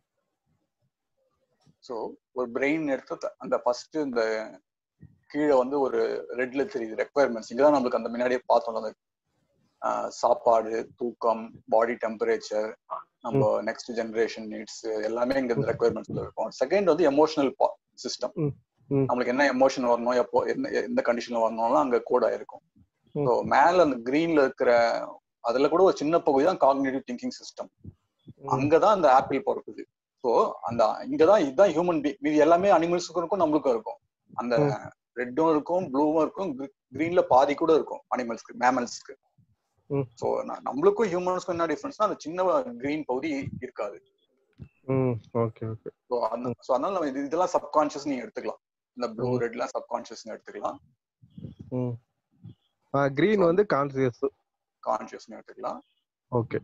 [SPEAKER 1] ஸோ ஒரு பிரெயின் எடுத்து அந்த ஃபர்ஸ்ட் இந்த கீழே வந்து ஒரு ரெட்ல தெரியுது ரெக்குவயர்மெண்ட்ஸ் இங்கதான் நம்மளுக்கு அந்த முன்னாடியே பார்த்தோம் அந்த சாப்பாடு தூக்கம் பாடி டெம்பரேச்சர் நம்ம நெக்ஸ்ட் ஜெனரேஷன் நீட்ஸ் எல்லாமே இங்க இந்த ரெக்குவயர்மெண்ட்ஸ்ல இருக்கும் செகண்ட் வந்து எமோஷனல் சிஸ்டம் நம்மளுக்கு என்ன எமோஷன் வரணும் எப்போ என்ன எந்த கண்டிஷன்ல வரணும்லாம் அங்க கோட் ஆயிருக்கும் ஸோ மேல அந்த கிரீன்ல இருக்கிற அதுல கூட ஒரு சின்ன பகுதி தான் காக்னேட்டிவ் திங்கிங் சிஸ்டம் அங்கதான் அந்த ஆப்பிள் பிறக்குது ஸோ அந்த இங்கதான் இதுதான் ஹியூமன் பீ மீது எல்லாமே அனிமல்ஸுக்கும் இருக்கும் நம்மளுக்கும் இருக்கும் அந்த ரெட்டும் இருக்கும் ப்ளூவும் இருக்கும் கிரீன்ல பாதி கூட இருக்கும் அனிமல்ஸ்க்கு மேமல்ஸ்க்கு ஸோ நம்மளுக்கும் ஹியூமன்ஸ்க்கும் என்ன டிஃபரன்ஸ்னா அந்த சின்ன கிரீன் பகுதி இருக்காது
[SPEAKER 4] ஓகே ஓகே
[SPEAKER 1] ஸோ அந்த ஸோ அதனால நம்ம இது இதெல்லாம் சப்கான்ஷியஸ் நீங்க எடுத்துக்கலாம் இந்த ப்ளூ ரெட்லாம் சப்கான்ஷியஸ் எடுத்துக்கலாம்
[SPEAKER 4] கிரீன் வந்து கான்சியஸ்
[SPEAKER 1] கான்ஷியஸ் எடுத்துக்கலாம்
[SPEAKER 4] ஓகே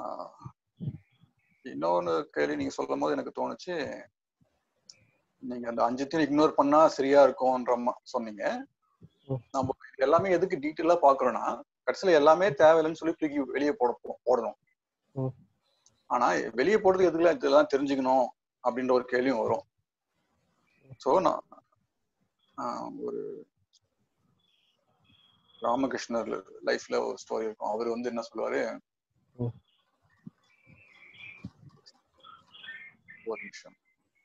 [SPEAKER 1] இன்னொன்னு கேள்வி நீங்க சொல்லும் போது எனக்கு தோணுச்சு நீங்க அந்த அஞ்சுத்தையும் இக்னோர் பண்ணா சரியா இருக்கும்ன்ற சொன்னீங்க நம்ம எல்லாமே எதுக்கு டீட்டெயிலா பாக்குறோம்னா கடைசியில எல்லாமே தேவையில்லைன்னு சொல்லி தூக்கி வெளியே போட போடணும் ஆனா வெளியே போடுறது எதுக்குலாம் இதெல்லாம் தெரிஞ்சுக்கணும் அப்படின்ற ஒரு கேள்வியும் வரும் ஸோ நான் ஒரு ராமகிருஷ்ணர் லைஃப்ல ஒரு ஸ்டோரி இருக்கும் அவர் வந்து என்ன சொல்லுவாரு ஒரு நிமிஷம்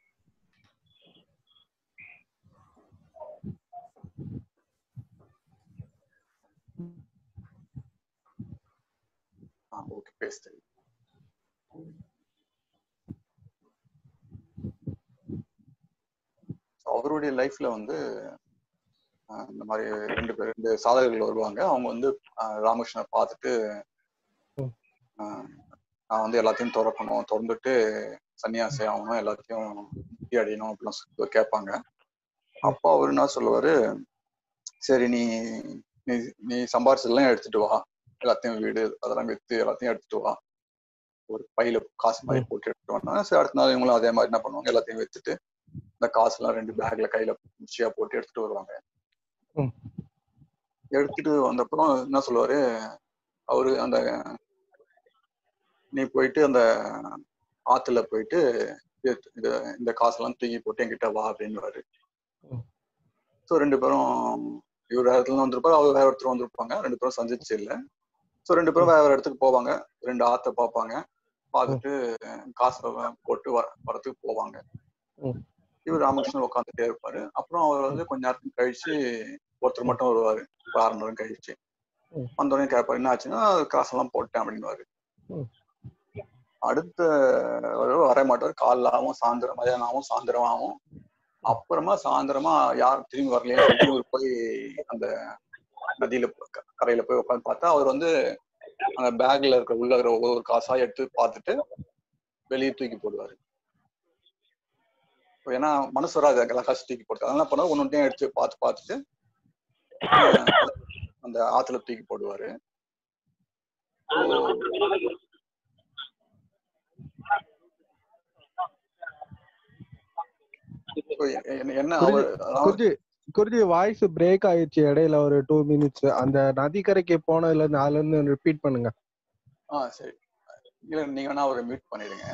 [SPEAKER 1] ஆ ஓகே பேசு அவருடைய லைஃப்ல வந்து இந்த மாதிரி ரெண்டு பேர் ரெண்டு சாதகர்கள் வருவாங்க அவங்க வந்து ராமகிருஷ்ணர் பார்த்துட்டு நான் வந்து எல்லாத்தையும் திறக்கணும் திறந்துட்டு சன்னியாசி ஆகணும் எல்லாத்தையும் அடையணும் அப்படின்னு கேட்பாங்க அப்போ அவர் என்ன சொல்லுவாரு சரி நீ நீ நீ சம்பாரிச்சதெல்லாம் எடுத்துட்டு வா எல்லாத்தையும் வீடு அதெல்லாம் வித்து எல்லாத்தையும் எடுத்துட்டு வா ஒரு பையில காசு மாதிரி போட்டு எடுத்துட்டு வந்தா சரி அடுத்த நாள் இவங்களும் அதே மாதிரி என்ன பண்ணுவாங்க எல்லாத்தையும் வித்துட்டு இந்த காசு எல்லாம் ரெண்டு பேக்ல கையில குச்சியா போட்டு எடுத்துட்டு வருவாங்க எடுத்துட்டு வந்தப்புறம் என்ன சொல்லுவாரு அவரு அந்த நீ போயிட்டு அந்த ஆத்துல போயிட்டு இந்த காசெல்லாம் தூக்கி போட்டு என்கிட்ட வா அப்படின்னுவாரு ஸோ ரெண்டு பேரும் இவர் இடத்துல வந்திருப்பாரு அவர் வேற ஒருத்தர் வந்திருப்பாங்க ரெண்டு பேரும் சந்திச்சு இல்லை ஸோ ரெண்டு பேரும் வேற இடத்துக்கு போவாங்க ரெண்டு ஆத்த பார்ப்பாங்க பார்த்துட்டு காசு போட்டு வர வரத்துக்கு போவாங்க இவர் ராமகிருஷ்ணன் உட்காந்துட்டே இருப்பாரு அப்புறம் அவர் வந்து கொஞ்ச நேரத்துக்கு கழிச்சு ஒருத்தர் மட்டும் வருவாரு அரை நேரம் கழிச்சு வந்தோடனே கேட்பாரு என்ன ஆச்சுன்னா காசெல்லாம் போட்டேன் அப்படின்னுவாரு அடுத்த வர மாட்டார் காலைலாவும் சாயந்தரம் மதியானமும் சாயந்தரமாவும் அப்புறமா சாயந்தரமா யார் திரும்பி வரலையா இவர் போய் அந்த நதியில கரையில போய் உட்காந்து பார்த்தா அவர் வந்து அந்த பேக்ல இருக்கிற உள்ள இருக்கிற ஒவ்வொரு காசா எடுத்து பார்த்துட்டு வெளியே தூக்கி போடுவாரு ஏன்னா மனசு வராது எல்லா காசு தூக்கி போடுறது அதெல்லாம் பண்ணா ஒன்னு ஒன்றையும் எடுத்து பார்த்து பார்த்துட்டு அந்த ஆத்துல தூக்கி போடுவாரு என்ன
[SPEAKER 4] குருஜி வாய்ஸ் பிரேக் ஆயிடுச்சு இடையில ஒரு டூ மினிட்ஸ் அந்த நதிக்கரைக்கு போனதுல இருந்து அதுல இருந்து ரிப்பீட் பண்ணுங்க
[SPEAKER 1] ஆ சரி இல்ல நீங்க வேணா அவரை மியூட் பண்ணிடுங்க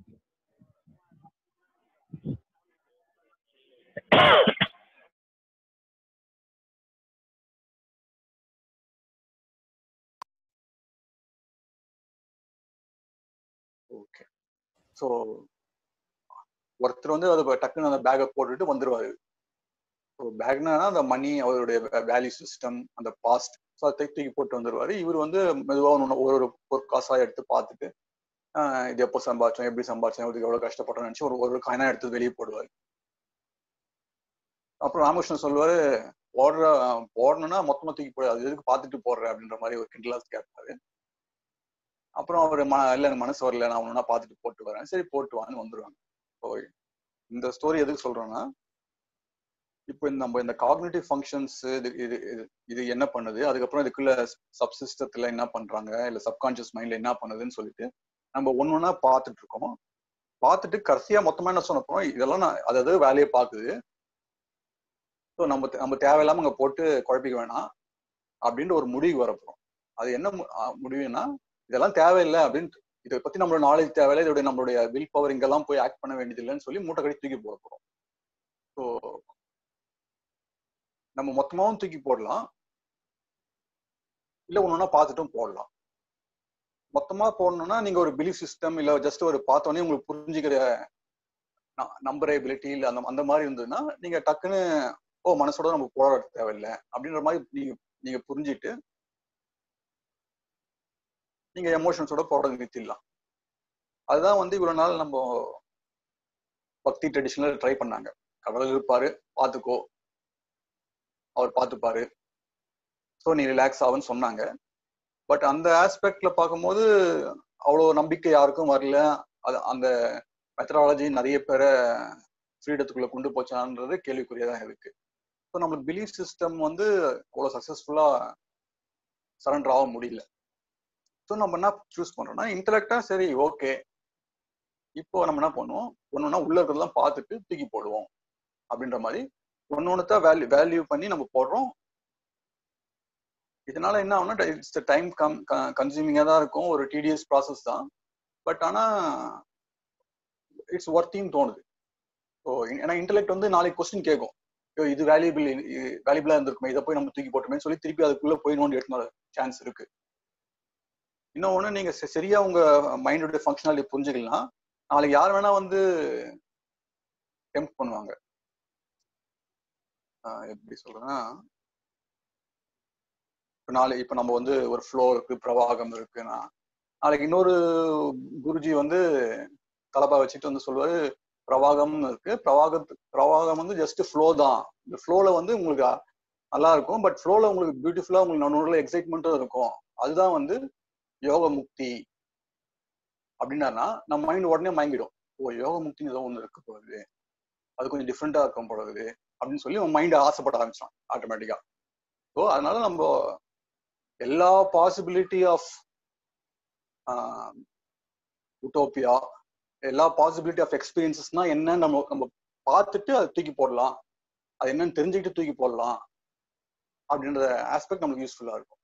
[SPEAKER 1] ஓகே ஸோ ஒருத்தர் வந்து அது டக்குன்னு அந்த பேக்கை போட்டுட்டு வந்துருவாரு ஸோ பேக்னா அந்த மணி அவருடைய வேல்யூ சிஸ்டம் அந்த பாஸ்ட் ஸோ அதை தூக்கி போட்டு வந்துருவாரு இவர் வந்து மெதுவாக ஒன்று ஒரு ஒரு ஒரு காசாக எடுத்து பார்த்துட்டு இது எப்போ சம்பாதிச்சோம் எப்படி சம்பாதிச்சோம் இதுக்கு எவ்வளோ கஷ்டப்பட்டோம்னு நினச்சி ஒரு ஒரு காயினா எடுத்து வெளியே போடுவார் அப்புறம் ராமகிருஷ்ணன் சொல்லுவாரு போடுற போடணும்னா மொத்தமா தூக்கி போடு அது எதுக்கு பார்த்துட்டு போடுற அப்படின்ற மாதிரி ஒரு கிண்டலாஸ் கேட்பாரு அப்புறம் அவர் ம இல்லை எனக்கு மனசு வரல நான் ஒன்னா பார்த்துட்டு போட்டு வரேன் சரி போட்டு வான்னு வந்துருவாங்க ஸோ இந்த ஸ்டோரி எதுக்கு சொல்றோம்னா இப்போ இந்த நம்ம இந்த காக்னேட்டிவ் ஃபங்க்ஷன்ஸ் இது இது இது என்ன பண்ணுது அதுக்கப்புறம் இதுக்குள்ள சப்சிஸ்டத்துல என்ன பண்றாங்க இல்ல சப்கான்சியஸ் மைண்ட்ல என்ன பண்ணுதுன்னு சொல்லிட்டு நம்ம ஒன்னு ஒன்னா பார்த்துட்டு இருக்கோம் பார்த்துட்டு கடைசியா மொத்தமா என்ன சொன்னப்போ இதெல்லாம் நான் அதாவது வேலையை பார்க்குது ஸோ நம்ம நம்ம தேவையில்லாம அங்க போட்டு குழப்பிக்க வேணாம் அப்படின்ற ஒரு முடிவு வரப்போம் அது என்ன மு- ஆ, முடிவுனா இதெல்லாம் தேவையில்லை அப்படின்னு இதை பத்தி நம்மளோட நாலேஜ் தேவையில்லை இதோட நம்மளுடைய வில் பவர் இங்கெல்லாம் போய் ஆக்ட் பண்ண வேண்டியது இல்லைன்னு சொல்லி மூட்டை கட்டி தூக்கி போட போறோம் ஸோ நம்ம மொத்தமாவும் தூக்கி போடலாம் இல்ல ஒன்னொன்னா பார்த்துட்டும் போடலாம் மொத்தமா போடணும்னா நீங்க ஒரு பிலீஃப் சிஸ்டம் இல்ல ஜஸ்ட் ஒரு பார்த்தோன்னே உங்களுக்கு புரிஞ்சுக்கிற நம்பரபிலிட்டி இல்ல அந்த அந்த மாதிரி இருந்ததுன்னா நீங்க டக்குன்னு ஓ மனசோட நம்ம போராட தேவையில்லை அப்படின்ற மாதிரி நீங்க நீங்க புரிஞ்சுட்டு நீங்க எமோஷன்ஸோட போடுறது நிறுத்திடலாம் அதுதான் வந்து இவ்வளவு நாள் நம்ம பக்தி ட்ரெடிஷனல் ட்ரை பண்ணாங்க கடவுள் இருப்பாரு பார்த்துக்கோ அவர் பார்த்துப்பாரு ஸோ நீ ரிலாக்ஸ் ஆகுன்னு சொன்னாங்க பட் அந்த ஆஸ்பெக்ட்ல பார்க்கும்போது அவ்வளோ நம்பிக்கை யாருக்கும் வரல அது அந்த மெத்தடாலஜி நிறைய பேரை ஃப்ரீடத்துக்குள்ள கொண்டு போச்சான்றது கேள்விக்குறியதான் இருக்கு ஸோ நம்மளுக்கு பிலீஃப் சிஸ்டம் வந்து அவ்வளோ சக்ஸஸ்ஃபுல்லா சரண்டர் ஆக முடியல ஸோ நம்ம என்ன சூஸ் பண்றோம்னா இன்டலெக்டா சரி ஓகே இப்போ நம்ம என்ன பண்ணுவோம் ஒன்னொன்னா உள்ள இருக்கிறதெல்லாம் பார்த்துட்டு தூக்கி போடுவோம் அப்படின்ற மாதிரி ஒன்னொன்னு தான் வேல்யூ வேல்யூ பண்ணி நம்ம போடுறோம் இதனால என்ன ஆகும்னா இட்ஸ் டைம் கம் கன்சியூமிங்காக தான் இருக்கும் ஒரு டிடிஎஸ் ப்ராசஸ் தான் பட் ஆனா இட்ஸ் ஒர்த்தின்னு தோணுது ஸோ ஏன்னா இன்டெலெக்ட் வந்து நாளைக்கு கொஸ்டின் கேட்கும் ஐயோ இது வேல்யூபிள் வேல்யூபிளா இருந்திருக்குமே இதை போய் நம்ம தூக்கி போட்டோமே சொல்லி திருப்பி அதுக்குள்ள போய் நோண்டி எடுத்து சான்ஸ் இருக்கு இன்னொன்னு நீங்க ச- சரியா உங்க மைண்டோட ஃபங்க்ஷனாலிட்டி புரிஞ்சுக்கலாம் நாளைக்கு யார் வேணா வந்து டெம்ப் பண்ணுவாங்க ஆஹ் எப்படி சொல்றேன்னா இப்ப நாளை இப்ப நம்ம வந்து ஒரு ஃப்ளோ இருக்கு பிரவாகம் இருக்குன்னா நாளைக்கு இன்னொரு குருஜி வந்து தலப்பா வச்சுட்டு வந்து சொல்லுவாரு பிரவாகம்னு இருக்கு பிரவாகத்து பிரவாகம் வந்து ஜஸ்ட் ஃப்ளோ தான் இந்த ஃப்ளோல வந்து உங்களுக்கு நல்லா இருக்கும் பட் ஃப்ளோல உங்களுக்கு பியூட்டிஃபுல்லா உங்களுக்கு நடுவில் எக்ஸைட்மெண்ட்டும் இருக்கும் அதுதான் வந்து யோக முக்தி அப்படின்னாருன்னா நம்ம மைண்ட் உடனே மயங்கிடும் ஓ யோக முக்தின்னு ஏதோ ஒன்று இருக்க போகுது அது கொஞ்சம் டிஃப்ரெண்டா இருக்கும் போகுது அப்படின்னு சொல்லி உன் மைண்ட் ஆசைப்பட ஆரம்பிச்சான் ஆட்டோமேட்டிக்கா ஸோ அதனால நம்ம எல்லா பாசிபிலிட்டி ஆஃப் உட்டோப்பியா எல்லா பாசிபிலிட்டி ஆஃப் எக்ஸ்பீரியன்சஸ்னா என்னன்னு நம்ம நம்ம பார்த்துட்டு அதை தூக்கி போடலாம் அது என்னன்னு தெரிஞ்சுக்கிட்டு தூக்கி போடலாம் அப்படின்ற ஆஸ்பெக்ட் நமக்கு யூஸ்ஃபுல்லா இருக்கும்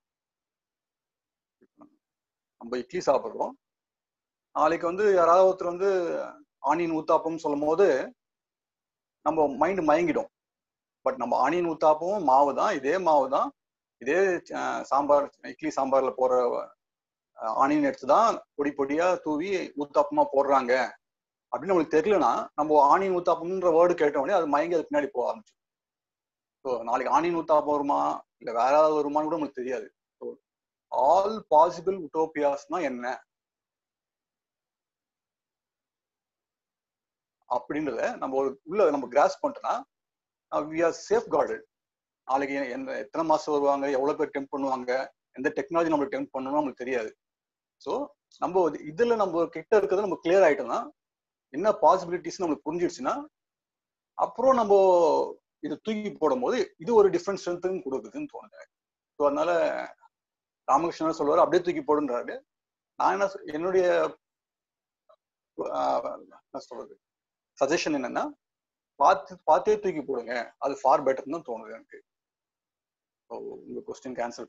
[SPEAKER 1] நம்ம இட்லி சாப்பிடுறோம் நாளைக்கு வந்து யாராவது ஒருத்தர் வந்து ஆனியன் ஊத்தாப்பம் சொல்லும் போது நம்ம மைண்ட் மயங்கிடும் பட் நம்ம ஆனியன் ஊத்தாப்பமும் மாவு தான் இதே மாவு தான் இதே அஹ், சாம்பார் இட்லி சாம்பார்ல போற அஹ், ஆனியன் எடுத்து தான் பொடி பொடியா தூவி ஊத்தாப்பமா போடுறாங்க அப்படின்னு நம்மளுக்கு தெரியலனா நம்ம ஆனியன் ஊத்தாப்பம்ன்ற வேர்டு கேட்ட உடனே அது மயங்கி அது பின்னாடி போக ஆரம்பிச்சு ஸோ நாளைக்கு ஆனியன் ஊத்தாப்பம் வருமா இல்ல வேற ஏதாவது வருமான்னு கூட நம்மளுக்கு தெரியாது ஸோ ஆல் பாசிபிள் உட்டோபியாஸ்னா என்ன அப்படின்றத நம்ம ஒரு உள்ள நம்ம கிராஸ் பண்ணிட்டோம்னா வி ஆர் சேஃப் கார்டட் நாளைக்கு எந்த எத்தனை மாசம் வருவாங்க எவ்வளவு பேர் டெம்ப் பண்ணுவாங்க எந்த டெக்னாலஜி நம்மளுக்கு டெம்ப் பண்ணணும் நம்மளுக்கு தெரியாது ஸோ நம்ம இது- இதுல நம்ம கிட்ட இருக்கிறது நம்ம கிளியர் ஆயிட்டோம்னா என்ன பாசிபிலிட்டிஸ் நம்மளுக்கு புரிஞ்சிடுச்சுன்னா அப்புறம் நம்ம இதை தூக்கி போடும்போது இது ஒரு டிஃப்ரெண்ட் ஸ்ட்ரென்த்தும் கொடுக்குதுன்னு தோணுது ஸோ அதனால ராமகிருஷ்ணன் சொல்லுவாரு அப்படியே தூக்கி போடுன்றாரு நான் என்ன சொ- என்னுடைய ஆஹ், என்ன சொல்றது சஜஷன் என்னன்னா பார்த்து பார்த்தே தூக்கி போடுங்க அது ஃபார் பெட்டர்னு தான் தோணுது எனக்கு ஸோ உங்க கொஸ்டின் கேன்சல்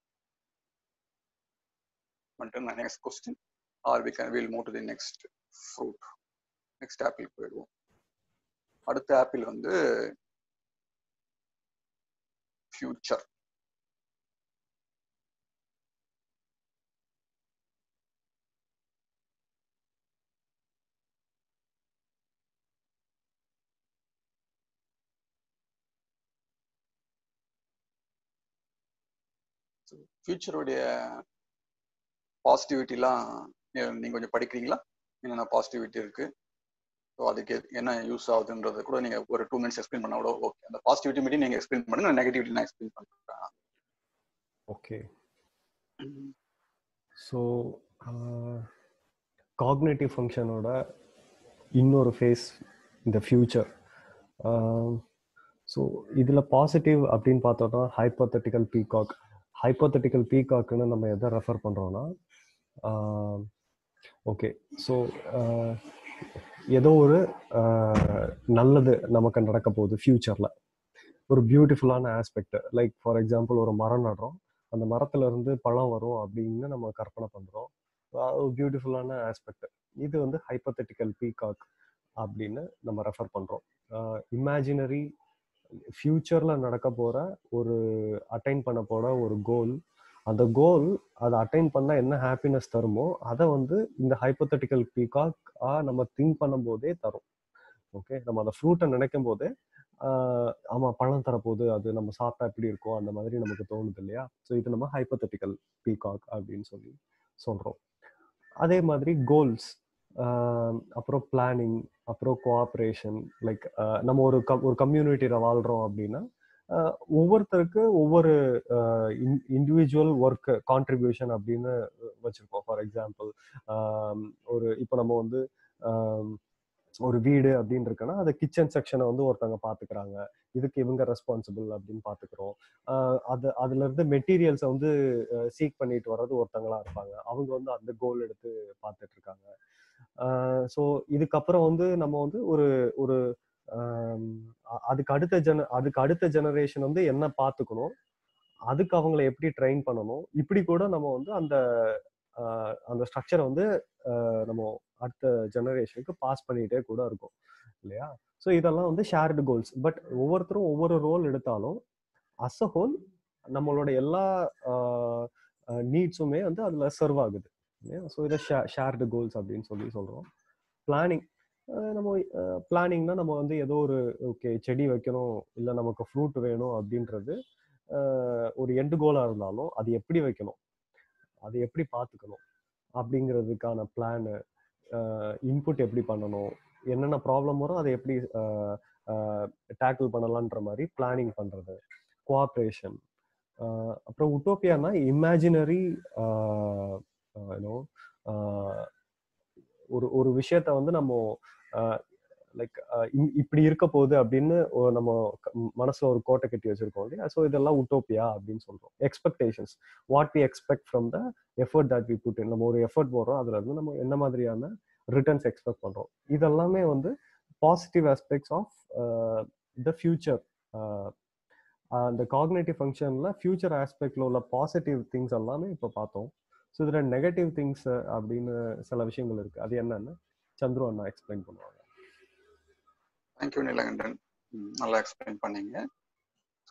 [SPEAKER 1] பண்ணிட்டு நான் next question or we can will move to the next fruit next apple போயிடுவோம் அடுத்த ஆப்பிள் வந்து ஃபியூச்சர் ஃபியூச்சருடைய பாசிட்டிவிட்டிலாம் நீங்க கொஞ்சம் படிக்கிறீங்களா என்னென்ன பாசிட்டிவிட்டி இருக்கு ஸோ அதுக்கு என்ன யூஸ் ஆகுதுன்றதை கூட நீங்க ஒரு டூ மினிட்ஸ் எக்ஸ்பிளைன் பண்ணா கூட ஓகே அந்த பாசிட்டிவிட்டி மட்டும் நீங்க எக்ஸ்பிளைன் பண்ணுங்க நான் நெகட்டிவிட்டி நான் எக்ஸ்பிளைன் பண்றேன்
[SPEAKER 2] ஓகே ஸோ காக்னேட்டிவ் ஃபங்க்ஷனோட இன்னொரு ஃபேஸ் இந்த ஃபியூச்சர் ஸோ இதில் பாசிட்டிவ் அப்படின்னு பார்த்தோம்னா ஹைப்போத்தட்டிக்கல் பீகாக் ஹைப்போத்தட்டிக்கல் பீகாக்னு நம்ம எதை ரெஃபர் பண்ணுறோன்னா ஓகே ஸோ ஏதோ ஒரு ஆஹ், நல்லது நமக்கு நடக்க போகுது ஃப்யூச்சரில் ஒரு பியூட்டிஃபுல்லான ஆஸ்பெக்ட் லைக் ஃபார் எக்ஸாம்பிள் ஒரு மரம் நடுறோம் அந்த மரத்துல இருந்து பழம் வரும் அப்படின்னு நம்ம கற்பனை பண்றோம் பியூட்டிஃபுல்லான ஆஸ்பெக்ட் இது வந்து ஹைப்பத்தட்டிக்கல் பீகாக் அப்படின்னு நம்ம ரெஃபர் பண்றோம் இமேஜினரி ஃபியூச்சர்ல நடக்க போற ஒரு அட்டைன் பண்ண போற ஒரு கோல் அந்த கோல் அதை அட்டைன் பண்ணா என்ன ஹாப்பினஸ் தருமோ அதை வந்து இந்த ஹைப்பத்தட்டிக்கல் பீகாக் நம்ம திங்க் பண்ணும் போதே தரும் ஓகே நம்ம அந்த ஃப்ரூட்டை நினைக்கும் போதே ஆமா பழம் தரப்போகுது அது நம்ம சாப்பிட்டா எப்படி இருக்கும் அந்த மாதிரி நமக்கு தோணுது இல்லையா ஸோ இது நம்ம ஹைப்பத்தட்டிக்கல் பீகாக் அப்படின்னு சொல்லி சொல்றோம் அதே மாதிரி கோல்ஸ் அப்புறம் பிளானிங் அப்புறம் கோஆப்ரேஷன் லைக் நம்ம ஒரு கம் ஒரு கம்யூனிட்டியில் வாழ்கிறோம் அப்படின்னா ஒவ்வொருத்தருக்கு ஒவ்வொரு இண்டிவிஜுவல் ஒர்க் கான்ட்ரிபியூஷன் அப்படின்னு வச்சுருக்கோம் ஃபார் எக்ஸாம்பிள் ஒரு இப்போ நம்ம வந்து ஒரு வீடு அப்படின்னு இருக்குன்னா அந்த கிச்சன் செக்ஷனை வந்து ஒருத்தவங்க பார்த்துக்கிறாங்க இதுக்கு இவங்க ரெஸ்பான்சிபிள் அப்படின்னு பார்த்துக்கிறோம் அது அதுல இருந்து மெட்டீரியல்ஸை வந்து சீக் பண்ணிட்டு வர்றது ஒருத்தங்களா இருப்பாங்க அவங்க வந்து அந்த கோல் எடுத்து பார்த்துட்டு இருக்காங்க ஸோ இதுக்கப்புறம் வந்து நம்ம வந்து ஒரு ஒரு அதுக்கு அடுத்த ஜென அதுக்கு அடுத்த ஜெனரேஷன் வந்து என்ன பார்த்துக்கணும் அதுக்கு அவங்கள எப்படி ட்ரெயின் பண்ணணும் இப்படி கூட நம்ம வந்து அந்த அந்த ஸ்ட்ரக்சரை வந்து நம்ம அடுத்த ஜெனரேஷனுக்கு பாஸ் பண்ணிகிட்டே கூட இருக்கும் இல்லையா ஸோ இதெல்லாம் வந்து ஷேர்டு கோல்ஸ் பட் ஒவ்வொருத்தரும் ஒவ்வொரு ரோல் எடுத்தாலும் அஸ் அ ஹோல் நம்மளோட எல்லா நீட்ஸுமே வந்து அதில் சர்வ் ஆகுது இல்லையா ஸோ இதை ஷே ஷேர்டு கோல்ஸ் அப்படின்னு சொல்லி சொல்கிறோம் பிளானிங் நம்ம பிளானிங்னா நம்ம வந்து ஏதோ ஒரு ஓகே செடி வைக்கணும் இல்லை நமக்கு ஃப்ரூட் வேணும் அப்படின்றது ஒரு எண்டு கோலாக இருந்தாலும் அது எப்படி வைக்கணும் அது எப்படி பார்த்துக்கணும் அப்படிங்கிறதுக்கான பிளானு இன்புட் எப்படி பண்ணணும் என்னென்ன ப்ராப்ளம் வரும் அதை எப்படி டேக்கிள் பண்ணலான்ற மாதிரி பிளானிங் பண்ணுறது கோஆப்ரேஷன் அப்புறம் உட்டோப்பியானா இமேஜினரி யூனோ ஒரு ஒரு விஷயத்த வந்து நம்ம லைக் இப்படி இருக்க போகுது அப்படின்னு நம்ம மனசுல ஒரு கோட்டை கட்டி வச்சிருக்கோம் இல்லையா ஸோ இதெல்லாம் உட்டோப்பியா அப்படின்னு சொல்றோம் expectations what we expect from the effort that we put நம்ம ஒரு எஃபர்ட் போடுறோம் அதுல இருந்து நம்ம என்ன மாதிரியான ரிட்டர்ன்ஸ் எக்ஸ்பெக்ட் பண்றோம் இதெல்லாமே வந்து positive aspects of the future அந்த காக்னேட்டிவ் ஃபங்க்ஷன்ல ஃபியூச்சர் ஆஸ்பெக்ட்ல உள்ள பாசிட்டிவ் திங்ஸ் எல்லாமே இப்போ பார்த்தோம் ஸோ இதில் நெகட்டிவ் திங்ஸ் அப்படின்னு சில விஷயங்கள் இருக்கு அது என்னன்னு சந்துரு அண்ணா எக்ஸ்பிளைன் பண்ணுவாங்க
[SPEAKER 1] தேங்க்யூ நீலகண்டன் நல்லா எக்ஸ்பிளைன் பண்ணீங்க ஸோ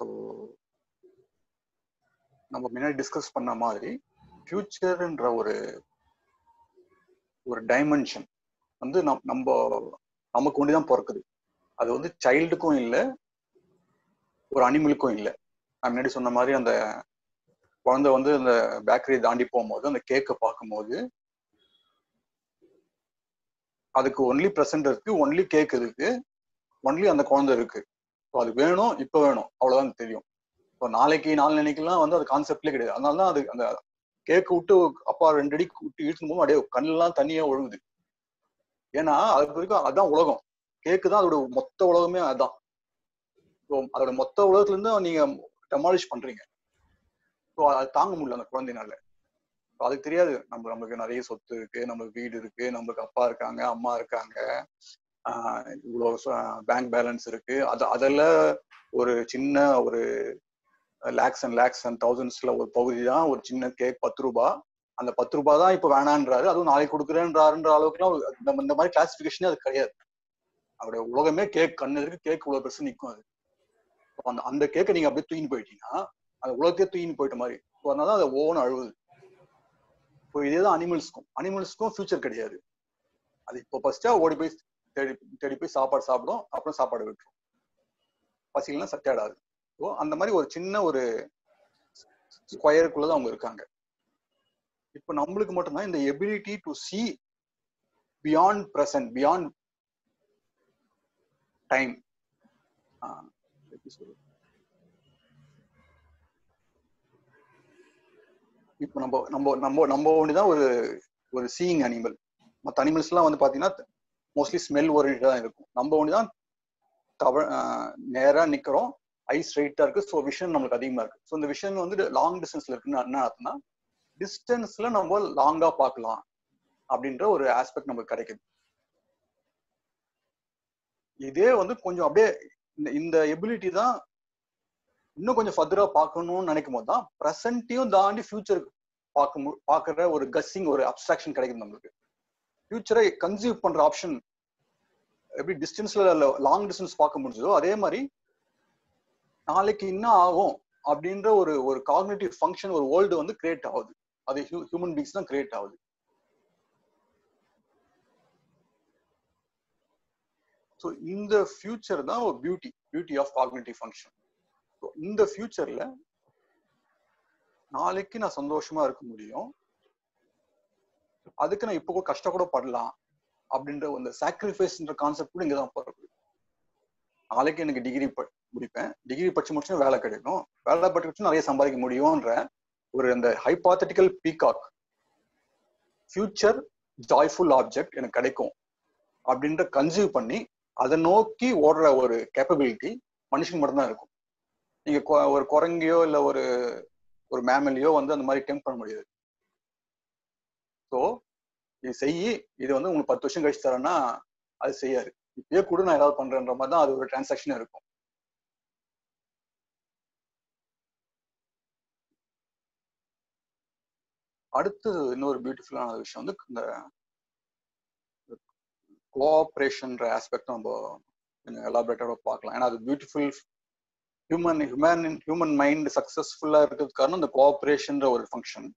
[SPEAKER 1] நம்ம முன்னாடி டிஸ்கஸ் பண்ண மாதிரி ஃபியூச்சர்ன்ற ஒரு ஒரு டைமென்ஷன் வந்து நம் நம்ம நமக்கு ஒண்டி தான் பிறக்குது அது வந்து சைல்டுக்கும் இல்லை ஒரு அனிமலுக்கும் இல்லை நான் முன்னாடி சொன்ன மாதிரி அந்த குழந்தை வந்து அந்த பேக்கரி தாண்டி போகும்போது அந்த கேக்கை பார்க்கும்போது அதுக்கு ஒன்லி ப்ரெசன்ட் இருக்கு ஒன்லி கேக் இருக்கு ஒன்லி அந்த குழந்தை இருக்கு ஸோ அது வேணும் இப்போ வேணும் அவ்வளோதான் தெரியும் இப்போ நாளைக்கு நாலு வந்து அது கான்செப்ட்லேயே கிடையாது அதனால தான் அது அந்த கேக்கு விட்டு அப்பா ரெண்டு அடி விட்டு இழுத்தும் போது அப்படியே கண்ணெல்லாம் தண்ணியா ஒழுகுது ஏன்னா அது வரைக்கும் அதுதான் உலகம் கேக்கு தான் அதோட மொத்த உலகமே அதுதான் அதோட மொத்த உலகத்துல இருந்து நீங்க டெமாலிஷ் பண்றீங்க ஸோ அது தாங்க முடியல அந்த குழந்தைனால அதுக்கு தெரியாது நம்ம நம்மளுக்கு நிறைய சொத்து இருக்கு நம்மளுக்கு வீடு இருக்கு நம்மளுக்கு அப்பா இருக்காங்க அம்மா இருக்காங்க இவ்வளோ பேங்க் பேலன்ஸ் இருக்கு அது அதெல்லாம் ஒரு சின்ன ஒரு லேக்ஸ் அண்ட் லேக்ஸ் அண்ட் தௌசண்ட்ஸ்ல ஒரு பகுதி தான் ஒரு சின்ன கேக் பத்து ரூபா அந்த பத்து ரூபாய் தான் இப்போ வேணான்றாரு அதுவும் நாளைக்கு கொடுக்குறேன்றாருன்ற அளவுக்குலாம் நம்ம இந்த மாதிரி கிளாசிபிகேஷனே அது கிடையாது அவருடைய உலகமே கேக் கண்ணு இருக்கு கேக் இவ்வளவு பெருசு நிற்கும் அது அந்த அந்த கேக்கை நீங்க அப்படியே தூக்கின்னு போயிட்டீங்கன்னா அந்த உலகத்தையே தூக்கின்னு போயிட்ட மாதிரி ஸோ அதனால அதை ஓன் அழுவுது இப்போ இதே தான் அனிமல்ஸ்க்கும் அனிமல்ஸ்க்கும் ஃபியூச்சர் கிடையாது அது இப்போ ஃபர்ஸ்டா ஓடி போய் தேடி தேடி போய் சாப்பாடு சாப்பிடும் அப்புறம் சாப்பாடு விட்டுரும் பசிக்கலாம் சட்டாடாது ஸோ அந்த மாதிரி ஒரு சின்ன ஒரு ஸ்கொயருக்குள்ளதான் அவங்க இருக்காங்க இப்போ நம்மளுக்கு மட்டும்தான் இந்த ability to see beyond present beyond time எப்படி சொல்றது இப்போ நம்ம நம்ம நம்ம நம்ம ஒண்ணுதான் ஒரு ஒரு சீயிங் அனிமல் மற்ற அனிமல்ஸ் எல்லாம் வந்து பாத்தீங்கன்னா மோஸ்ட்லி ஸ்மெல் ஓரியன்ட் தான் இருக்கும் நம்ம ஒண்ணுதான் தவ நேரா நிக்கிறோம் ஐ ஸ்ட்ரைட்டா இருக்கு ஸோ விஷன் நம்மளுக்கு அதிகமா இருக்கு ஸோ இந்த விஷன் வந்து லாங் டிஸ்டன்ஸ்ல இருக்குன்னு என்ன அர்த்தம்னா டிஸ்டன்ஸ்ல நம்ம லாங்கா பார்க்கலாம் அப்படின்ற ஒரு ஆஸ்பெக்ட் நமக்கு கிடைக்குது இதே வந்து கொஞ்சம் அப்படியே இந்த இந்த எபிலிட்டி தான் இன்னும் கொஞ்சம் ஃபர்தரா பார்க்கணும்னு நினைக்கும் போது தான் ப்ரெசன்ட்டையும் தாண்டி ஃபியூச்சர் பார்க்க மு- பார்க்கற ஒரு கஸ்ஸிங் ஒரு அப்சாக்ஷன் கிடைக்கும் நம்மளுக்கு ஃபியூச்சரை கன்சியூவ் பண்ற ஆப்ஷன் எப்படி டிஸ்டன்ஸ்ல லாங் டிஸ்டன்ஸ் பார்க்க முடிஞ்சதோ அதே மாதிரி நாளைக்கு என்ன ஆகும் அப்படின்ற ஒரு ஒரு காக்னேட்டிவ் ஃபங்க்ஷன் ஒரு வேர்ல்டு வந்து கிரியேட் ஆகுது அது ஹியூமன் பீங்ஸ் தான் கிரியேட் ஆகுது ஸோ இந்த ஃபியூச்சர் தான் ஒரு beauty beauty of cognitive function இந்த ஃபியூச்சர்ல நாளைக்கு நான் சந்தோஷமா இருக்க முடியும் அதுக்கு நான் இப்போ கூட கஷ்டம் கூட படலாம் அப்படின்ற அந்த சாக்ரிஃபைஸ்ன்ற கான்செப்ட் கூட இங்கதான் பிறகு நாளைக்கு எனக்கு டிகிரி முடிப்பேன் டிகிரி படிச்சு முடிச்சுன்னா வேலை கிடைக்கும் வேலை படிச்சு நிறைய சம்பாதிக்க முடியும்ன்ற ஒரு அந்த hypothetical peacock future joyful object எனக்கு கிடைக்கும் அப்படின்ற கன்சியூவ் பண்ணி அதை நோக்கி ஓடுற ஒரு கேப்பபிலிட்டி மனுஷன் மட்டும்தான் இருக்கும் நீங்க கொ- ஒரு குரங்கையோ இல்ல ஒரு ஒரு மேமலியோ வந்து அந்த மாதிரி டெம்ப் பண்ண முடியாது ஸோ இது செய்யி இது வந்து உங்களுக்கு பத்து வருஷம் கழிச்சு தரேன்னா அது செய்யாது இப்பயே கூட நான் ஏதாவது பண்றேன்ற மாதிரி தான் அது ஒரு டிரான்சாக்ஷன் இருக்கும் அடுத்து இன்னொரு பியூட்டிஃபுல்லான விஷயம் வந்து இந்த கோஆப்ரேஷன்ற ஆஸ்பெக்ட் நம்ம கொஞ்சம் எலாபரேட்டோட பார்க்கலாம் ஏன்னா அது beautiful human human human mind சக்சஸ்ஃபுல்லா இருக்கிறதுக்கு காரணம் இந்த கோஆப்ரேஷன்ற ஒரு ஃபங்க்ஷன்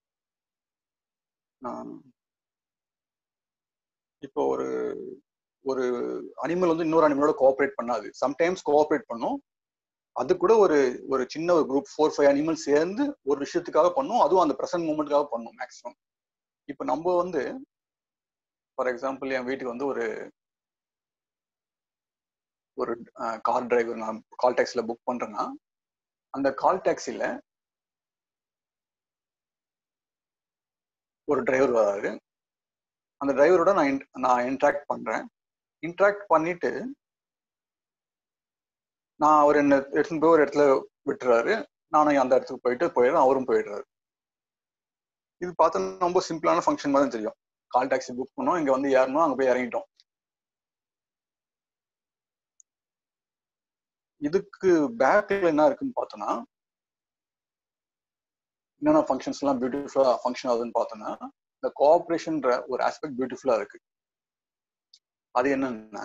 [SPEAKER 1] இப்போ ஒரு ஒரு அனிமல் வந்து இன்னொரு அனிமலோட கோஆப்ரேட் பண்ணாது சம்டைம்ஸ் கோஆப்ரேட் பண்ணும் அது கூட ஒரு ஒரு சின்ன ஒரு குரூப் ஃபோர் ஃபைவ் அனிமல் சேர்ந்து ஒரு விஷயத்துக்காக பண்ணும் அதுவும் அந்த ப்ரெசன்ட் மூமெண்ட்டுக்காக பண்ணும் மேக்ஸிமம் இப்போ நம்ம வந்து ஃபார் எக்ஸாம்பிள் என் வீட்டுக்கு வந்து ஒரு ஒரு கார் டிரைவர் நான் கால் டாக்ஸில புக் பண்றேன்னா அந்த கால் டாக்ஸில ஒரு டிரைவர் வராரு அந்த டிரைவரோட நான் in- நான் இன்ட்ராக்ட் பண்றேன் இன்ட்ராக்ட் பண்ணிட்டு நான் அவர் என்ன எடுத்துன்னு போய் ஒரு இடத்துல விட்டுறாரு நானும் அந்த இடத்துக்கு போயிட்டு போயிடுறேன் அவரும் போயிடுறாரு இது பார்த்தா ரொம்ப சிம்பிளான ஃபங்க்ஷன் மாதிரி தான் தெரியும் கால் டாக்ஸி புக் பண்ணோம் இங்க வந்து ஏறணும் அங்க போய் இறங்கிட்டோம் இதுக்கு பேக்ல என்ன இருக்குன்னு பார்த்தோம்னா என்னென்ன ஃபங்க்ஷன்ஸ் எல்லாம் பியூட்டிஃபுல்லா ஃபங்க்ஷன் ஆகுதுன்னு பார்த்தோம்னா இந்த கோஆப்ரேஷன்ற ஒரு ஆஸ்பெக்ட் பியூட்டிஃபுல்லா இருக்கு அது என்னன்னா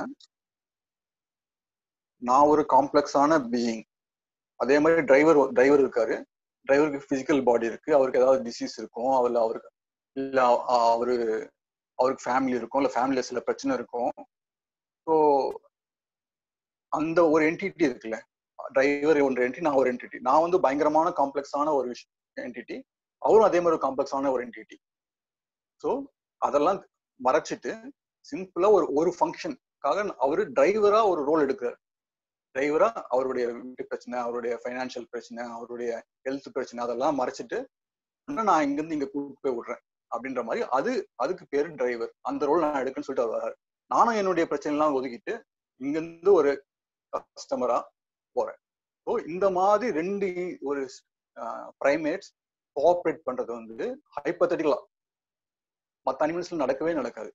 [SPEAKER 1] நான் ஒரு காம்ப்ளெக்ஸான பீயிங் அதே மாதிரி டிரைவர் டிரைவர் இருக்காரு டிரைவருக்கு பிசிக்கல் பாடி இருக்கு அவருக்கு ஏதாவது டிசீஸ் இருக்கும் அவர்ல அவருக்கு இல்ல அவ- அவரு அவருக்கு ஃபேமிலி இருக்கும் இல்ல ஃபேமிலியில சில பிரச்சனை இருக்கும் ஸோ அந்த ஒரு என்டிட்டி இருக்குல்ல டிரைவர் ஒன்று என்டிட்டி நான் ஒரு என்டிட்டி நான் வந்து பயங்கரமான காம்ப்ளெக்ஸான ஒரு என்டிட்டி அவரும் அதே மாதிரி காம்ப்ளெக்ஸான ஒரு என்டிட்டி ஸோ அதெல்லாம் மறைச்சிட்டு சிம்பிளா ஒரு ஒரு ஃபங்க்ஷனுக்காக அவரு டிரைவரா ஒரு ரோல் எடுக்கிறார் டிரைவரா அவருடைய வீட்டு பிரச்சனை அவருடைய ஃபைனான்சியல் பிரச்சனை அவருடைய ஹெல்த் பிரச்சனை அதெல்லாம் மறைச்சிட்டு "அண்ணா, நான் இங்க இருந்து இங்க கூட்டு போய் விடுறேன் அப்படின்ற மாதிரி அது அதுக்கு பேரு டிரைவர் அந்த ரோல் நான் எடுக்கணும்னு சொல்லிட்டு அவர் வர்றாரு நானும் என்னுடைய பிரச்சனை எல்லாம் ஒதுக்கிட்டு இங்க இருந்து ஒரு கஸ்டமரா போறேன் ஸோ இந்த மாதிரி ரெண்டு ஒரு பிரைமேட்ஸ் கோஆப்ரேட் பண்றது வந்து ஹைப்பத்தட்டிக்கலா மற்ற அனிமல்ஸ்ல நடக்கவே நடக்காது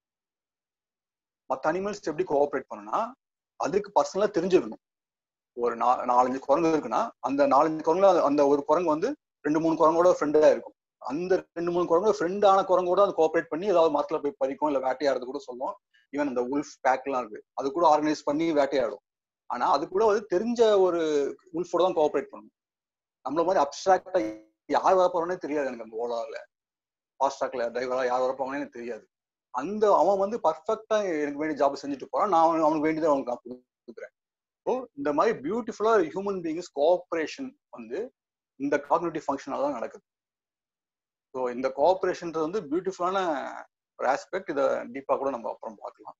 [SPEAKER 1] மற்ற அனிமல்ஸ் எப்படி கோஆப்ரேட் பண்ணுனா அதுக்கு பர்சனலா தெரிஞ்சிருக்கணும் ஒரு நா- நாலஞ்சு குரங்கு இருக்குன்னா அந்த நாலஞ்சு குரங்குல அந்த ஒரு குரங்கு வந்து ரெண்டு மூணு குரங்கோட ஃப்ரெண்டா இருக்கும் அந்த ரெண்டு மூணு குரங்கு ஃப்ரெண்டான குரங்கோட அது கோஆப்ரேட் பண்ணி ஏதாவது மரத்துல போய் பறிக்கும் இல்ல வேட்டையாடுறது கூட சொல்லும் ஈவன் அந்த உல்ஃப் பேக் எல்லாம் இருக்கு அது கூட ஆர்கனைஸ் பண்ணி வேட்டையாடும் ஆனா அது கூட வந்து தெரிஞ்ச ஒரு உல்ஃபோட தான் கோஆப்ரேட் பண்ணும் நம்மள மாதிரி அப்டிராக்டா யார் வர போறோன்னே தெரியாது எனக்கு அந்த ஓலால ஃபாஸ்ட் ட்ராக்ல டிரைவரா யார் வர போறாங்கன்னு எனக்கு தெரியாது அந்த அவன் வந்து பர்ஃபெக்டா எனக்கு வேண்டிய ஜாப் செஞ்சுட்டு போறான் நான் அவனுக்கு அவனுக்கு வேண்டியதை அவனுக்கு நான் கொடுக்குறேன் ஸோ இந்த மாதிரி பியூட்டிஃபுல்லா ஹியூமன் பீயிங்ஸ் கோஆப்ரேஷன் வந்து இந்த காக்னிட்டிவ் ஃபங்க்ஷனால தான் நடக்குது ஸோ இந்த கோஆப்ரேஷன்றது வந்து பியூட்டிஃபுல்லான ஒரு ஆஸ்பெக்ட் இதை டீப்பா கூட நம்ம அப்புறம் பார்க்கலாம்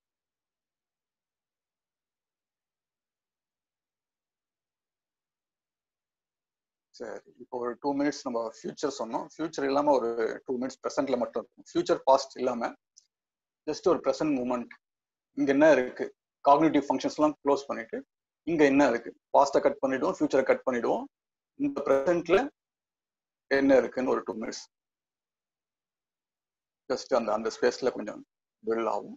[SPEAKER 1] சரி இப்போ ஒரு டூ மினிட்ஸ் நம்ம ஃபியூச்சர் சொன்னோம் ஃபியூச்சர் இல்லாம ஒரு டூ மினிட்ஸ் ப்ரெசென்ட்ல மட்டும் இருக்கும் ஃபியூச்சர் பாஸ்ட் இல்லாம ஜஸ்ட் ஒரு ப்ரெசென்ட் மூமெண்ட் இங்க என்ன இருக்கு காக்னிட்டிவ் ஃபங்க்ஷன்ஸ் எல்லாம் க்ளோஸ் பண்ணிட்டு இங்க என்ன இருக்கு பாஸ்ட்டை கட் பண்ணிடுவோம் ஃபியூச்சரை கட் பண்ணிடுவோம் இந்த ப்ரெசென்ட்ல என்ன இருக்குன்னு ஒரு டூ மினிட்ஸ் ஜஸ்ட் அந்த அந்த ஸ்பேஸ்ல கொஞ்சம் பில் ஆகும்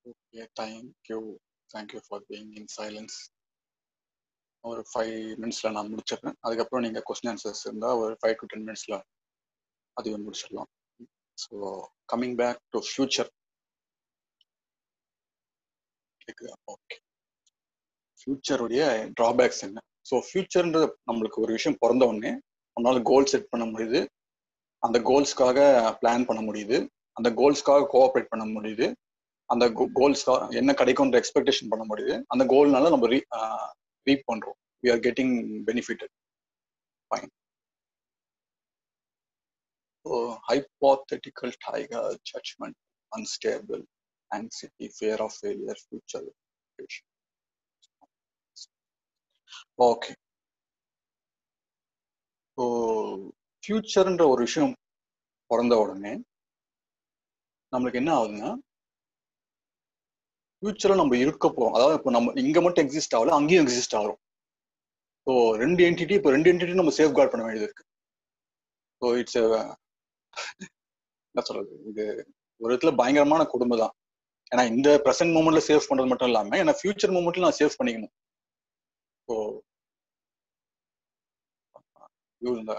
[SPEAKER 1] okay thank you thank you for being in silence ஒரு ஃபைவ் மினிட்ஸில் நான் முடிச்சிடுறேன் அதுக்கப்புறம் நீங்கள் கொஸ்டின் ஆன்சர்ஸ் இருந்தால் ஒரு ஃபைவ் டு டென் மினிட்ஸில் அதையும் முடிச்சிடலாம் so coming back to future கேக்குதா ஓகே ஃபியூச்சருடைய ட்ராபேக்ஸ் என்ன ஸோ ஃபியூச்சர்ன்றது நம்மளுக்கு ஒரு விஷயம் பிறந்த உடனே நம்மளால கோல் செட் பண்ண முடியுது அந்த கோல்ஸ்க்காக பிளான் பண்ண முடியுது அந்த கோல்ஸ்க்காக கோஆப்ரேட் பண்ண முடியுது அந்த கோல்ஸ்க்காக என்ன கிடைக்கும்ன்ற எக்ஸ்பெக்டேஷன் பண்ண முடியுது அந்த கோல்னால நம்ம ரீ ரீட் பண்றோம் we are getting benefitted fine so hypothetical tiger judgement unstable anxiety, fear of failure, future expectation. Okay so ஃபியூச்சர்ன்ற ஒரு விஷயம் பிறந்த உடனே நம்மளுக்கு என்ன ஆகுதுன்னா ஃபியூச்சர்ல நம்ம இருக்க போறோம் அதாவது இப்போ நம்ம இங்க மட்டும் எக்ஸிஸ்ட் ஆகல அங்கேயும் எக்ஸிஸ்ட் ஆகிறோம் ஸோ ரெண்டு என்டிட்டி இப்போ ரெண்டு என்டிட்டி நம்ம சேஃப் கார்ட் பண்ண வேண்டியது இருக்கு ஸோ இட்ஸ் என்ன சொல்றது இது ஒரு இடத்துல பயங்கரமான குடும்பம் தான் ஏன்னா இந்த ப்ரெசென்ட் மூமெண்ட்ல சேவ் பண்றது மட்டும் இல்லாம ஏன்னா ஃபியூச்சர் மூமெண்ட்ல நான் சேவ் பண்ணிக்கணும் ஸோ இந்த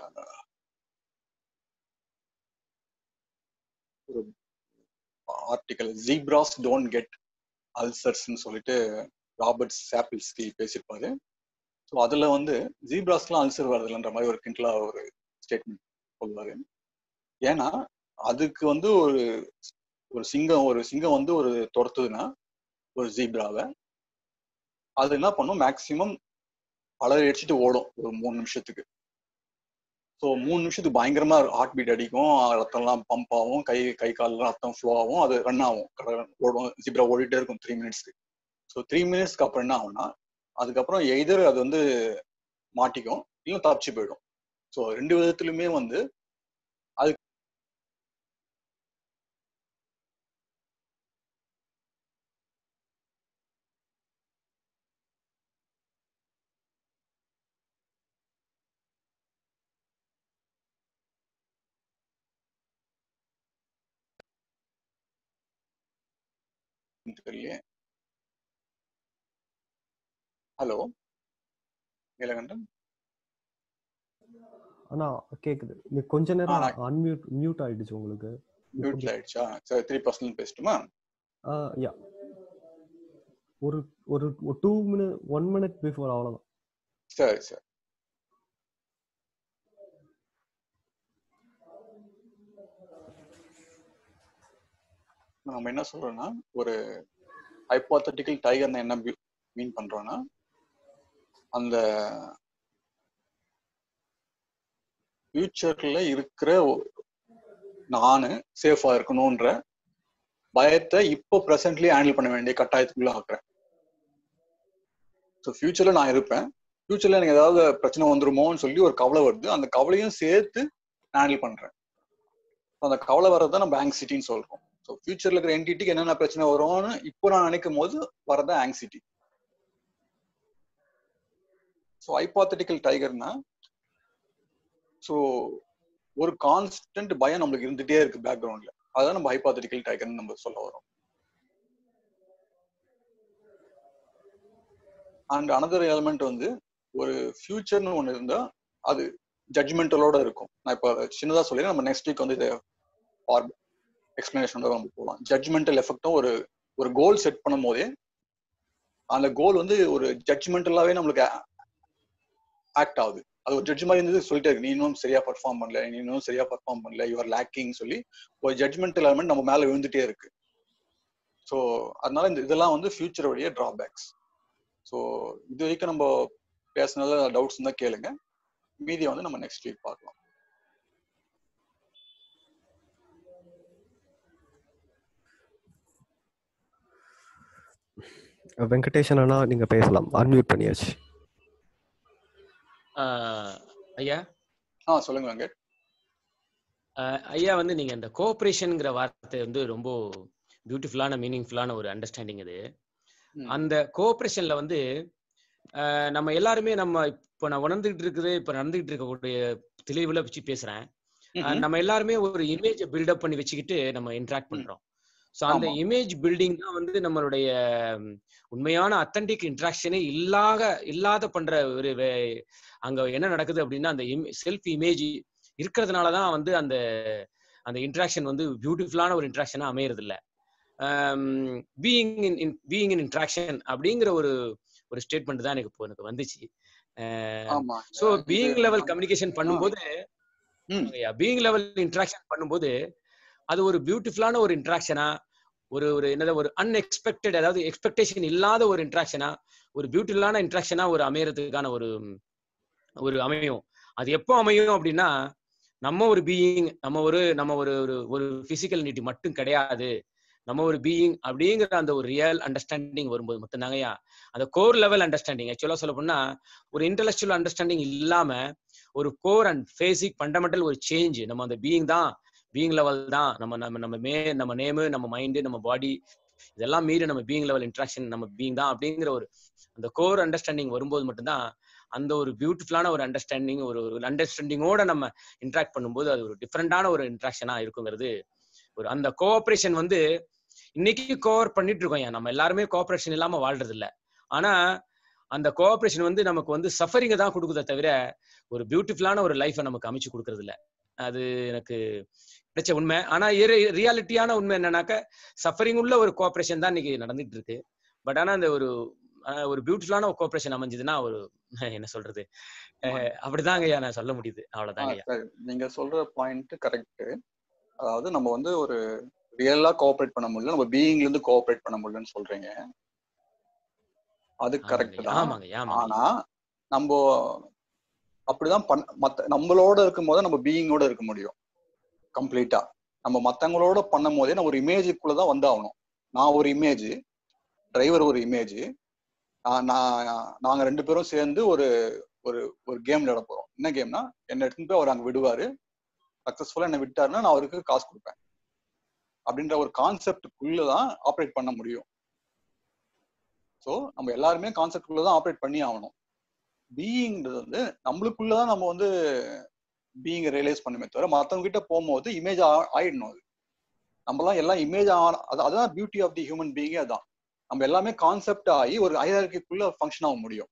[SPEAKER 1] ஒரு ஆர்டிக்கல் ஜீப்ராஸ் டோன்ட் கெட் அல்சர்ஸ்ன்னு சொல்லிட்டு ராபர்ட் சாப்பிள்ஸ்கி பேசியிருப்பாரு ஸோ அதுல வந்து ஜீப்ராஸ்லாம் அல்சர் வருதுன்ற மாதிரி ஒரு கிண்டலா ஒரு ஸ்டேட்மெண்ட் சொல்லுவாரு ஏன்னா அதுக்கு வந்து ஒரு ஒரு சிங்கம் ஒரு சிங்கம் வந்து ஒரு துரத்துதுன்னா ஒரு ஜீப்ராவை அது என்ன பண்ணும் மேக்சிமம் அலறி அடிச்சுட்டு ஓடும் ஒரு மூணு நிமிஷத்துக்கு ஸோ மூணு நிமிஷத்துக்கு பயங்கரமா ஹார்ட் பீட் அடிக்கும் ரத்தம்லாம் பம்ப் ஆகும் கை கை கால்லாம் ரத்தம் ஃப்ளோ ஆகும் அது ரன் ஆகும் ஓடும் ஜீப்ரா ஓடிட்டே இருக்கும் த்ரீ மினிட்ஸ்க்கு ஸோ த்ரீ மினிட்ஸ்க்கு அப்புறம் என்ன ஆகும்னா அதுக்கப்புறம் எய்தர் அது வந்து மாட்டிக்கும் இல்லை தப்பிச்சு போயிடும் ஸோ ரெண்டு விதத்துலையுமே வந்து அது தெரியலையே ஹலோ நீலகண்டன்
[SPEAKER 2] ஆனா கேக்குது நீ கொஞ்ச நேரம் அன்மியூட் மியூட் ஆயிடுச்சு உங்களுக்கு
[SPEAKER 1] மியூட்ல ஆயிடுச்சா சரி த்ரீ பர்சன்ட் பேசட்டுமா
[SPEAKER 2] யா ஒரு ஒரு two minute one minute before அவ்வளவுதான்
[SPEAKER 1] சரி சரி நம்ம என்ன சொல்றோம்னா ஒரு ஹைப்போத்தட்டிக்கல் டைகர்னு என்ன மீன் பண்றோம்னா அந்த ஃபியூச்சர்ல இருக்கிற நானு சேஃபா இருக்கணும்ன்ற பயத்தை இப்போ ப்ரெசென்ட்லி ஹேண்டில் பண்ண வேண்டிய கட்டாயத்துக்குள்ள ஆக்குறேன் ஸோ ஃபியூச்சர்ல நான் இருப்பேன் ஃபியூச்சர்ல எனக்கு ஏதாவது பிரச்சனை வந்துருமோன்னு சொல்லி ஒரு கவலை வருது அந்த கவலையும் சேர்த்து ஹேண்டில் பண்றேன் அந்த கவலை வர்றதை நம்ம ஆங்ஸிட்டின்னு சொல்றோம் ஸோ ஃபியூச்சர்ல இருக்கிற என்டிட்டிக்கு என்னென்ன பிரச்சனை வரும்னு இப்போ நான் நினைக்கும் போது வரதான் ஆங்ஸிட்டி ஸோ ஹைப்பாத்தட்டிக்கல் டைகர்னா ஸோ ஒரு கான்ஸ்டன்ட் பயம் நம்மளுக்கு இருந்துட்டே இருக்கு பேக்ரவுண்ட்ல அதான் நம்ம ஹைப்பாத்தட்டிக்கல் டைகர்னு நம்ம சொல்ல வரோம் அண்ட் அனதர் எலிமெண்ட் வந்து ஒரு ஃபியூச்சர்னு ஒன்று இருந்தா அது ஜட்ஜ்மெண்டலோட இருக்கும் நான் இப்போ சின்னதா சொல்லி நம்ம நெக்ஸ்ட் வீக் வந்து இதை எக்ஸ்பிளனேஷனோட நம்ம போகலாம் ஜட்ஜ்மெண்டல் எஃபெக்டும் ஒரு ஒரு கோல் செட் பண்ணும் போதே அந்த கோல் வந்து ஒரு ஜட்ஜ்மெண்டலாவே நம்மளுக்கு ஆக்ட் ஆகுது அது ஒரு ஜட்ஜ் மாதிரி இருந்தது சொல்லிட்டே இருக்கு நீ இன்னும் சரியா பர்ஃபார்ம் பண்ணல நீ இன்னும் சரியா பர்ஃபார்ம் பண்ணல யுவர் லேக்கிங் சொல்லி ஒரு ஜட்ஜ்மெண்டல் எலமெண்ட் நம்ம மேல விழுந்துட்டே இருக்கு ஸோ அதனால இந்த இதெல்லாம் வந்து ஃபியூச்சருடைய டிராபேக்ஸ் ஸோ இது வரைக்கும் நம்ம பேசினதுல டவுட்ஸ் இருந்தால் கேளுங்க மீதியை வந்து நம்ம நெக்ஸ்ட் வீக் பார்க்கலாம்
[SPEAKER 2] வெங்கடேஷன் அண்ணா நீங்க பேசலாம் அன்மியூட் பண்ணியாச்சு
[SPEAKER 3] ஐயா
[SPEAKER 1] ஆ சொல்லுங்க வெங்கட்
[SPEAKER 3] ஐயா வந்து நீங்க இந்த கோஆபரேஷன்ங்கிற வார்த்தை வந்து ரொம்ப பியூட்டிஃபுல்லான மீனிங்ஃபுல்லான ஒரு அண்டர்ஸ்டாண்டிங் இது அந்த கோஆபரேஷன்ல வந்து நம்ம எல்லாருமே நம்ம இப்போ நான் உணர்ந்துகிட்டு இருக்குது இப்போ நடந்துகிட்டு இருக்கக்கூடிய தெளிவுல வச்சு பேசுறேன் நம்ம எல்லாருமே ஒரு இமேஜை பில்டப் பண்ணி வச்சுக்கிட்டு நம்ம இன்ட்ராக்ட் பண்றோம் ஸோ அந்த இமேஜ் பில்டிங் தான் வந்து நம்மளுடைய உண்மையான அத்தன்டிக் இன்ட்ராக்ஷனே இல்லாத இல்லாத பண்ற ஒரு அங்க என்ன நடக்குது அப்படின்னா அந்த செல்ஃப் இமேஜ் இருக்கிறதுனால தான் வந்து அந்த அந்த இன்ட்ராக்ஷன் வந்து பியூட்டிஃபுல்லான ஒரு இன்ட்ராக்ஷனா அமையறது இல்ல being in being in interaction அப்படிங்கிற ஒரு ஒரு ஸ்டேட்மெண்ட் தான் எனக்கு இப்போ எனக்கு வந்துச்சு ஸோ பீயிங் லெவல் கம்யூனிகேஷன் பண்ணும்போது பீயிங் லெவல் இன்ட்ராக்ஷன் பண்ணும்போது அது ஒரு பியூட்டிஃபுல்லான ஒரு இன்ட்ராக்ஷனா ஒரு ஒரு என்னது ஒரு அன்எக்ஸ்பெக்டட் அதாவது எக்ஸ்பெக்டேஷன் இல்லாத ஒரு இன்ட்ராக்ஷனா ஒரு பியூட்டிஃபுல்லான இன்ட்ராக்ஷனா ஒரு அமையறதுக்கான ஒரு ஒரு அமையும் அது எப்போ அமையும் அப்படின்னா நம்ம ஒரு பீயிங் நம்ம ஒரு நம்ம ஒரு ஒரு ஒரு பிசிக்கல் நீட்டி மட்டும் கிடையாது நம்ம ஒரு பீயிங் அப்படிங்கிற அந்த ஒரு ரியல் அண்டர்ஸ்டாண்டிங் வரும்போது மட்டும்தாங்கய்யா அந்த கோர் லெவல் அண்டர்ஸ்டாண்டிங் ஆக்சுவலா சொல்ல போனா ஒரு இன்டலெக்சுவல் அண்டர்ஸ்டாண்டிங் இல்லாம ஒரு கோர் அண்ட் பேசிக் ஃபண்டமெண்டல் ஒரு சேஞ்ச் நம்ம அந்த பீயிங் தான் பீயிங் லெவல் தான் நம்ம நம்ம நம்ம மே நம்ம நேமு நம்ம மைண்டு நம்ம பாடி இதெல்லாம் மீறி நம்ம பீயிங் லெவல் இன்ட்ராக்ஷன் நம்ம பீயிங் தான் அப்படிங்கிற ஒரு அந்த கோர் அண்டர்ஸ்டாண்டிங் வரும்போது மட்டும்தான் அந்த ஒரு பியூட்டிஃபுல்லான ஒரு அண்டர்ஸ்டாண்டிங் ஒரு ஒரு அண்டர்ஸ்டாண்டிங்கோட நம்ம இன்ட்ராக்ட் பண்ணும்போது அது ஒரு டிஃப்ரெண்டான ஒரு இன்ட்ராக்ஷனா இருக்குங்கிறது ஒரு அந்த கோஆப்ரேஷன் வந்து இன்னைக்கு கோஆர் பண்ணிட்டு இருக்கோம் ஏன் நம்ம எல்லாருமே கோஆப்ரேஷன் இல்லாம வாழ்றது இல்ல ஆனா அந்த கோஆப்ரேஷன் வந்து நமக்கு வந்து சஃபரிங்கை தான் கொடுக்குதே தவிர ஒரு பியூட்டிஃபுல்லான ஒரு லைஃபை நமக்கு அமைச்சு கொடுக்கறது இல்ல அது எனக்கு கிடைச்ச உண்மை ஆனா ரியாலிட்டியான உண்மை என்னன்னாக்க சஃபரிங் உள்ள ஒரு கோஆப்ரேஷன் தான் இன்னைக்கு நடந்துட்டு இருக்கு பட் ஆனா அந்த ஒரு ஒரு பியூட்டிஃபுல்லான ஒரு கோஆப்ரேஷன் அமைஞ்சதுன்னா ஒரு என்ன சொல்றது அப்படிதாங்க ஐயா நான் சொல்ல முடியுது அவ்வளவுதாங்க ஐயா
[SPEAKER 1] நீங்க சொல்ற பாயிண்ட் கரெக்ட் அதாவது நம்ம வந்து ஒரு ரியலா கோஆபரேட் பண்ண முடியல நம்ம பீயிங்ல இருந்து கோஆபரேட் பண்ண முடியலன்னு சொல்றீங்க அது கரெக்ட் தான் ஆனா நம்ம அப்படிதான் பண்ண மத்த நம்மளோட இருக்கும் போது நம்ம பீயிங்கோட இருக்க முடியும் கம்ப்ளீட்டா நம்ம மத்தவங்களோட பண்ணும் போதே நம்ம ஒரு இமேஜுக்குள்ளதான் வந்தாகணும் நான் ஒரு இமேஜ் டிரைவர் ஒரு இமேஜ் நான் நாங்க ரெண்டு பேரும் சேர்ந்து ஒரு ஒரு ஒரு கேம் விளையாட போறோம் என்ன கேம்னா என்ன எடுத்துன்னு போய் அவர் அங்க விடுவாரு சக்சஸ்ஃபுல்லா என்ன விட்டாருன்னா நான் அவருக்கு காசு கொடுப்பேன் அப்படின்ற ஒரு கான்செப்டுக்குள்ளதான் ஆப்ரேட் பண்ண முடியும் ஸோ நம்ம எல்லாருமே கான்செப்டுக்குள்ளதான் ஆப்ரேட் பண்ணி ஆகணும் பீயிங்கிறது வந்து நம்மளுக்குள்ளதான் நம்ம வந்து பீயிங் ரியலைஸ் பண்ணுமே தவிர மற்றவங்க கிட்ட போகும்போது இமேஜ் ஆயிடணும் அது நம்மலாம் எல்லாம் இமேஜ் அது அதுதான் பியூட்டி ஆஃப் தி ஹியூமன் பீயிங்கே அதான் நம்ம எல்லாமே கான்செப்ட் ஆகி ஒரு ஐஆர்கிக்குள்ள ஃபங்க்ஷன் ஆக முடியும்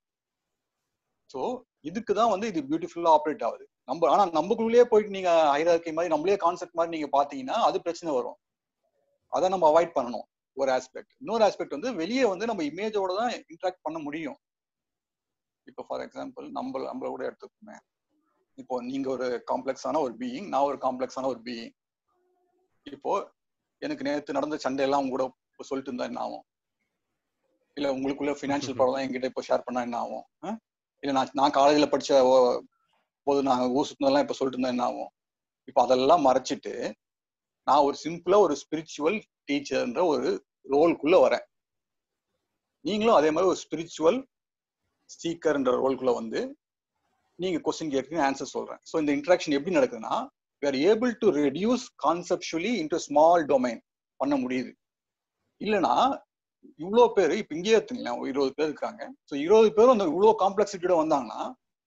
[SPEAKER 1] ஸோ இதுக்கு தான் வந்து இது பியூட்டிஃபுல்லா ஆப்ரேட் ஆகுது நம்ம ஆனா நம்மக்குள்ளேயே போயிட்டு நீங்க ஐஆர்கி மாதிரி நம்மளே கான்செப்ட் மாதிரி நீங்க பாத்தீங்கன்னா அது பிரச்சனை வரும் அதை நம்ம அவாய்ட் பண்ணணும் ஒரு ஆஸ்பெக்ட் இன்னொரு ஆஸ்பெக்ட் வந்து வெளியே வந்து நம்ம இமேஜோட தான் இன்ட்ராக்ட் பண்ண முடியும் இப்போ ஃபார் எக்ஸாம்பிள் நம்ம நம்மள கூட எடுத்துக்கோமே இப்போ நீங்க ஒரு காம்ப்ளெக்ஸான ஒரு பீயிங் நான் ஒரு காம்ப்ளெக்ஸான ஒரு பீயிங் இப்போ எனக்கு நேற்று நடந்த சண்டை எல்லாம் உங்க கூட சொல்லிட்டு இருந்தா என்ன ஆகும் இல்ல உங்களுக்குள்ள ஃபினான்ஷியல் ப்ராப்ளம் என்கிட்ட இப்போ ஷேர் பண்ணா என்ன ஆகும் இல்ல நான் நான் காலேஜ்ல படிச்ச போது நான் ஊர் சுத்தினதெல்லாம் இப்ப சொல்லிட்டு இருந்தா என்ன ஆகும் இப்போ அதெல்லாம் மறைச்சிட்டு நான் ஒரு சிம்பிளா ஒரு ஸ்பிரிச்சுவல் டீச்சர்ன்ற ஒரு ரோல்குள்ள வரேன் நீங்களும் அதே மாதிரி ஒரு ஸ்பிரிச்சுவல் ஸ்பீக்கர்ன்ற ரோல்குள்ள வந்து நீங்க கொஸ்டின் கேட்குறீங்க ஆன்சர் சொல்றேன் ஸோ இந்த இன்ட்ராக்ஷன் எப்படி நடக்குதுன்னா we are able to reduce conceptually into small domain பண்ண முடியுது இல்லைன்னா இவ்வளோ பேர் இப்போ இங்கேயே எடுத்துங்களேன் இருபது பேர் இருக்காங்க ஸோ இருபது பேரும் அந்த இவ்வளோ காம்ப்ளெக்சிட்டியோட வந்தாங்கன்னா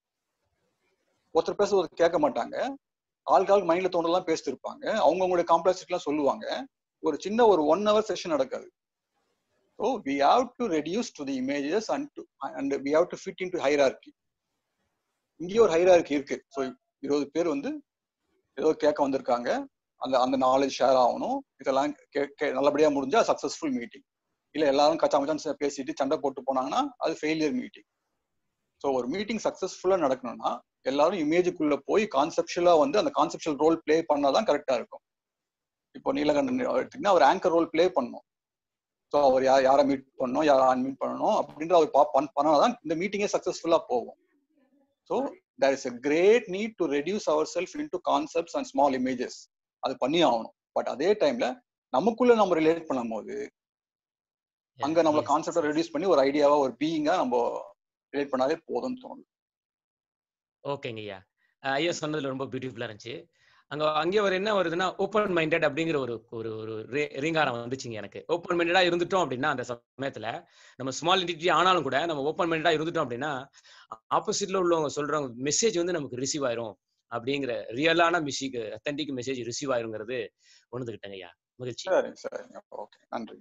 [SPEAKER 1] ஒருத்தர் பேச ஒருத்தர் கேட்க மாட்டாங்க ஆளுக்கு ஆளுக்கு மைண்ட்ல தோன்றலாம் பேசிட்டு இருப்பாங்க அவங்கவுங்களுடைய காம்ப்ளெக்சிட்டிலாம் சொல்லுவாங்க ஒரு சின்ன ஒரு ஒன் ஹவர் செஷன் நடக்காது so we have to reduce to the images and to and we have to fit in to hierarchy இங்கேயே ஒரு ஹைரார்கி இருக்கு ஸோ இருபது பேர் வந்து ஏதோ கேட்க வந்திருக்காங்க அந்த அந்த நாலேஜ் ஷேர் ஆகணும் இதெல்லாம் நல்லபடியா முடிஞ்சா சக்சஸ்ஃபுல் மீட்டிங் இல்ல எல்லாரும் கச்சா மச்சான் பேசிட்டு சண்டை போட்டு போனாங்கன்னா அது ஃபெயிலியர் மீட்டிங் ஸோ ஒரு மீட்டிங் சக்சஸ்ஃபுல்லா நடக்கணும்னா எல்லாரும் இமேஜுக்குள்ள போய் கான்செப்ஷுவலா வந்து அந்த கான்செப்ஷுவல் ரோல் பிளே பண்ணாதான் கரெக்டா இருக்கும் இப்போ நீலகண்டன் எடுத்தீங்கன்னா அவர் ஆங்கர் ரோல் பிளே பண்ணும் ஸோ அவர் யார் யாரை மீட் பண்ணணும் யாரை அன்மீட் பண்ணணும் அப்படின்ற அவர் பா பண்ணாதான் இந்த மீட்டிங்கே சக்சஸ்ஃபுல்லா போகும் so there is a great need to reduce our self in to concepts and small images அது பண்ணி ஆகணும் பட் அதே டைம்ல நமக்குள்ள நம்ம ரிலேட் பண்ணும் போது அங்க நம்மள கான்செப்டை ரெடியூஸ் பண்ணி ஒரு ஐடியாவா ஒரு பீயிங்கா நம்ம ரிலேட் பண்ணாலே போதும்னு தோணுது
[SPEAKER 3] ஓகேங்க ஐயா ஐயா சொன்னதுல ரொம்ப பியூட்டிஃபுல்லா இருந்துச்சு அங்க அங்கே ஒரு என்ன வருதுன்னா ஓப்பன் மைண்டட் அப்படிங்கிற ஒரு ஒரு ஒரு ரீங்காரம் வந்துச்சுங்க எனக்கு ஓப்பன் மைண்டடா இருந்துட்டோம் அப்படின்னா அந்த சமயத்துல நம்ம ஸ்மால் இன்டிட்டி ஆனாலும் கூட நம்ம ஓப்பன் மைண்டடா இருந்துட்டோம் அப்படின்னா ஆப்போசிட்ல உள்ளவங்க சொல்றவங்க மெசேஜ் வந்து நமக்கு ரிசீவ் ஆயிரும் அப்படிங்கிற ரியலான மியூசிக் அத்தன்டிக் மெசேஜ் ரிசீவ் ஆயிருங்கிறது உணர்ந்துக்கிட்டேங்க ஐயா மகிழ்ச்சி
[SPEAKER 1] சரிங்க சரிங்க ஓகே நன்றி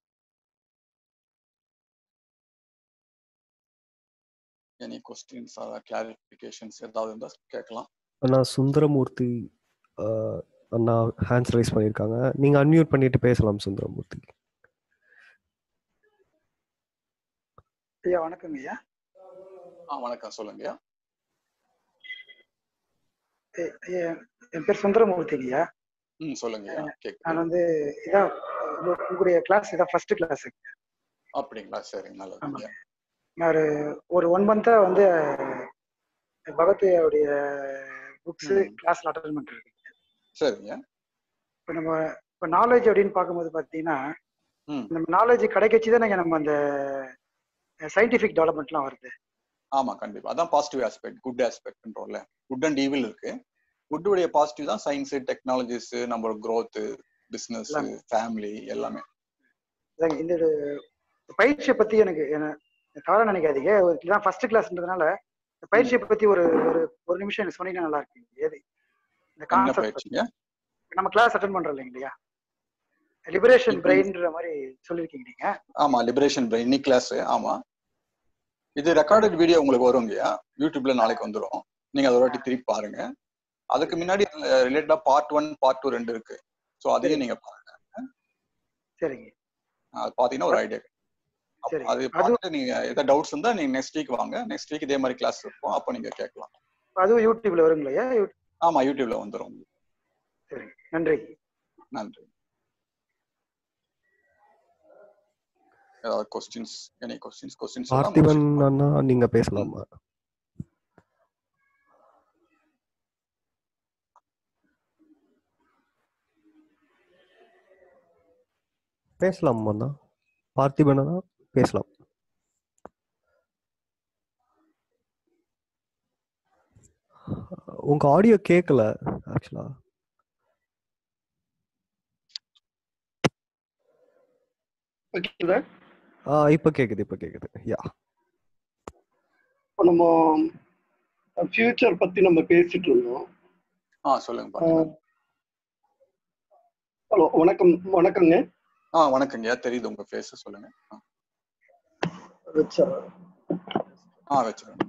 [SPEAKER 1] எனி கொஸ்டின்ஸ் அதாவது கிளாரிஃபிகேஷன்ஸ் ஏதாவது இருந்தால் கேட்கலாம்
[SPEAKER 2] அண்ணா சுந்தரமூர்த்தி ஆஹ், அண்ணா ஹேண்ட்ஸ் ரைஸ் பண்ணியிருக்காங்க நீங்க அன்மியூட் பண்ணிட்டு பேசலாம் சுந்தரமூர்த்தி
[SPEAKER 5] ஐயா வணக்கங்க ஐயா
[SPEAKER 1] ஆ வணக்கம் சொல்லுங்கய்யா
[SPEAKER 5] ஏ- ஐயா, என் பேர் சுந்தரமூர்த்திங்க ஐயா
[SPEAKER 1] ம் சொல்லுங்கய்யா
[SPEAKER 5] நான்
[SPEAKER 1] கேட்குது
[SPEAKER 5] வந்து இதான் உங்க- உங்களுடைய கிளாஸ் இதான் ஃபர்ஸ்ட் கிளாஸுங்க
[SPEAKER 1] அப்படிங்களா சரிங்க நல்லதுங்கய்யா
[SPEAKER 5] நான் ஒரு ஒரு ஒன் மந்தா வந்து பகவத்கீதையுடைய புக்ஸ்
[SPEAKER 1] ம்.
[SPEAKER 5] கிளாஸ்ல அட்டன் பண்ணிருக்கேன்
[SPEAKER 1] சரிங்க
[SPEAKER 5] இப்போ நம்ம இப்போ நாலேஜ் அப்படின்னு பார்க்கும்போது பார்த்தீங்கன்னா
[SPEAKER 1] ம்
[SPEAKER 5] நம்ம நாலேஜ் கிடைக்கச்சு தானே நம்ம அந்த சயின்டிஃபிக் டெவலப்மெண்ட்லாம் வருது
[SPEAKER 1] ஆமா கண்டிப்பா அதான் பாசிட்டிவ் ஆஸ்பெக்ட் குட் ஆஸ்பெக்ட்ன்றோம்ல குட் அண்ட் ஈவில் இருக்கு குட்டுடைய பாசிட்டிவ் தான் சயின்ஸ் டெக்னாலஜிஸ் நம்மளோட growth பிசினஸ்
[SPEAKER 5] எல்லாமே.
[SPEAKER 1] ஃபேமிலி எல்லாமே
[SPEAKER 5] அதாங்க, இந்த ஒரு பயிற்சியை பத்தி எனக்கு என்ன- தவறா நினைக்காதீங்க ஒரு இதான் ஃபர்ஸ்ட் கிளாஸ்ன்றதுனால இந்த பயிற்சியை பத்தி ஒரு ஒரு ஒரு நிமிஷம் எனக்கு சொன்னீங்கன்னா நல்லா இருக்கு எது இந்த
[SPEAKER 1] என்ன
[SPEAKER 5] கான்செப்ட்
[SPEAKER 1] பயிற்சிங்க
[SPEAKER 5] நம்ம கிளாஸ் அட்டன் பண்றோம் இல்லைங்க இல்லையா லிபரேஷன்
[SPEAKER 1] இப்போ-
[SPEAKER 5] பிரெயின்ற மாதிரி சொல்லியிருக்கீங்க நீங்க
[SPEAKER 1] ஆமா லிபரேஷன் பிரெயின் இன்னைக்கு கிளாஸ் ஆமா இது ரெக்கார்டட் வீடியோ உங்களுக்கு வருங்கய்யா யூடியூப்ல நாளைக்கு வந்துரும் நீங்க அதை ஒரு வாட்டி திருப்பி பாருங்க அதுக்கு முன்னாடி ரிலேட்டடா பார்ட் ஒன் பார்ட் டூ ரெண்டு இருக்கு ஸோ அதையும் நீங்க பாருங்க
[SPEAKER 5] சரிங்க
[SPEAKER 1] அது பாத்தீங்கன்னா ஒரு ஐடியா
[SPEAKER 5] சரி
[SPEAKER 1] அது
[SPEAKER 5] அது
[SPEAKER 1] பார்த்துட்டு நீங்க ஏதாவது டவுட்ஸ் இருந்தா நீங்க நெக்ஸ்ட் வீக் வாங்க நெக்ஸ்ட் வீக் இதே மாதிரி கிளாஸ் இருக்கும் அப்போ நீங்க கேட்கலாம்
[SPEAKER 5] அதுவும் யூடியூப்ல வருங்களா யூ-
[SPEAKER 1] ஆமா யூடியூப்ல வந்துரும்
[SPEAKER 5] சரி நன்றி
[SPEAKER 1] நன்றி ஏதாவது questions any questions questions
[SPEAKER 2] Parthiban அண்ணா நீங்க பேசலாமா பேசலாம் அண்ணா பார்த்திபன் அண்ணா பேசலாம் உங்க ஆடியோ கேட்கல ஆக்சுவலா
[SPEAKER 6] ஓகேங்களா
[SPEAKER 2] ஆ இப்ப கேக்குது இப்ப கேக்குது யா
[SPEAKER 6] இப்போ நம்ம ஃபியூச்சர் பத்தி நம்ம பேசிட்டு இருந்தோம்
[SPEAKER 1] ஆ சொல்லுங்க பாருங்க
[SPEAKER 6] ஹலோ வணக்கம் வணக்கங்க
[SPEAKER 1] ஆ வணக்கங்கய்யா தெரியுது உங்க ஃபேஸ் சொல்லுங்க ஆ.
[SPEAKER 6] வச்சா
[SPEAKER 1] ஆ வச்சிருங்க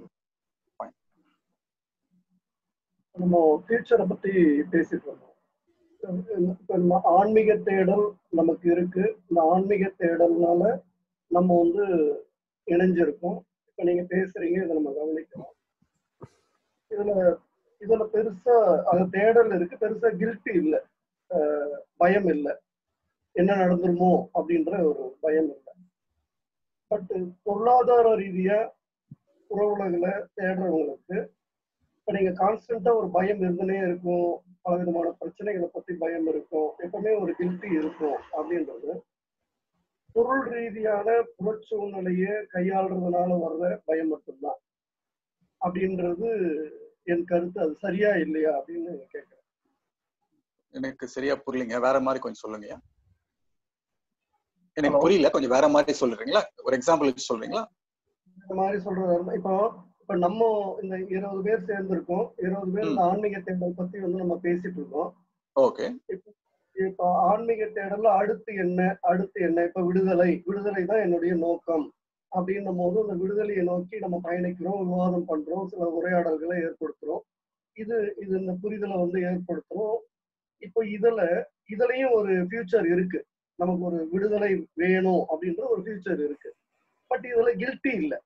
[SPEAKER 6] நம்ம ஃபியூச்சரை பத்தி பேசிட்டு இருந்தோம் இப்போ நம்ம ஆன்மீக தேடல் நமக்கு இருக்கு இந்த ஆன்மீக தேடல்னால நம்ம வந்து இணைஞ்சிருக்கோம் இப்போ நீங்க பேசுறீங்க இதை நம்ம கவனிக்கிறோம் இதுல இதுல பெருசா அது தேடல் இருக்கு பெருசா கில்ட்டி இல்லை அஹ் பயம் இல்லை என்ன நடந்துருமோ அப்படின்ற ஒரு பயம் இல்லை பட் பொருளாதார ரீதியா புற உலகில தேடுறவங்களுக்கு இப்ப நீங்க கான்ஸ்டன்டா ஒரு பயம் இருந்துனே இருக்கும் பல விதமான பிரச்சனைகளை பத்தி பயம் இருக்கும் எப்பவுமே ஒரு கில்ட்டி இருக்கும் அப்படின்றது பொருள் ரீதியான புறச்சூழ்நிலையை கையாளுறதுனால வர்ற பயம் மட்டும்தான் அப்படின்றது என் கருத்து அது சரியா இல்லையா அப்படின்னு கேட்கிறேன்
[SPEAKER 1] எனக்கு சரியா புரியலைங்க வேற மாதிரி கொஞ்சம் சொல்லுங்கய்யா எனக்கு
[SPEAKER 6] Hello.
[SPEAKER 1] புரியல கொஞ்சம் வேற மாதிரி சொல்றீங்களா ஒரு எக்ஸாம்பிள் வச்சு சொல்றீங்களா
[SPEAKER 6] இந்த மாதிரி சொல்றதா இருந்தா இப்போ இப்ப நம்ம இந்த இருபது பேர் சேர்ந்திருக்கோம் இருபது பேர் இந்த ஆன்மீக தேடல் பத்தி வந்து நம்ம பேசிட்டு இருக்கோம்
[SPEAKER 1] ஓகே
[SPEAKER 6] இப்ப ஆன்மீக தேடல்ல அடுத்து என்ன அடுத்து என்ன இப்ப விடுதலை விடுதலை தான் என்னுடைய நோக்கம் அப்படின்னும் போது அந்த விடுதலையை நோக்கி நம்ம பயணிக்கிறோம் விவாதம் பண்றோம் சில உரையாடல்களை ஏற்படுத்துறோம் இது இது இந்த புரிதலை வந்து ஏற்படுத்துறோம் இப்போ இதுல இதுலயும் ஒரு ஃபியூச்சர் இருக்கு நமக்கு ஒரு விடுதலை வேணும் அப்படின்ற ஒரு ஃபியூச்சர் இருக்கு பட் இதுல கில்ட்டி இல்லை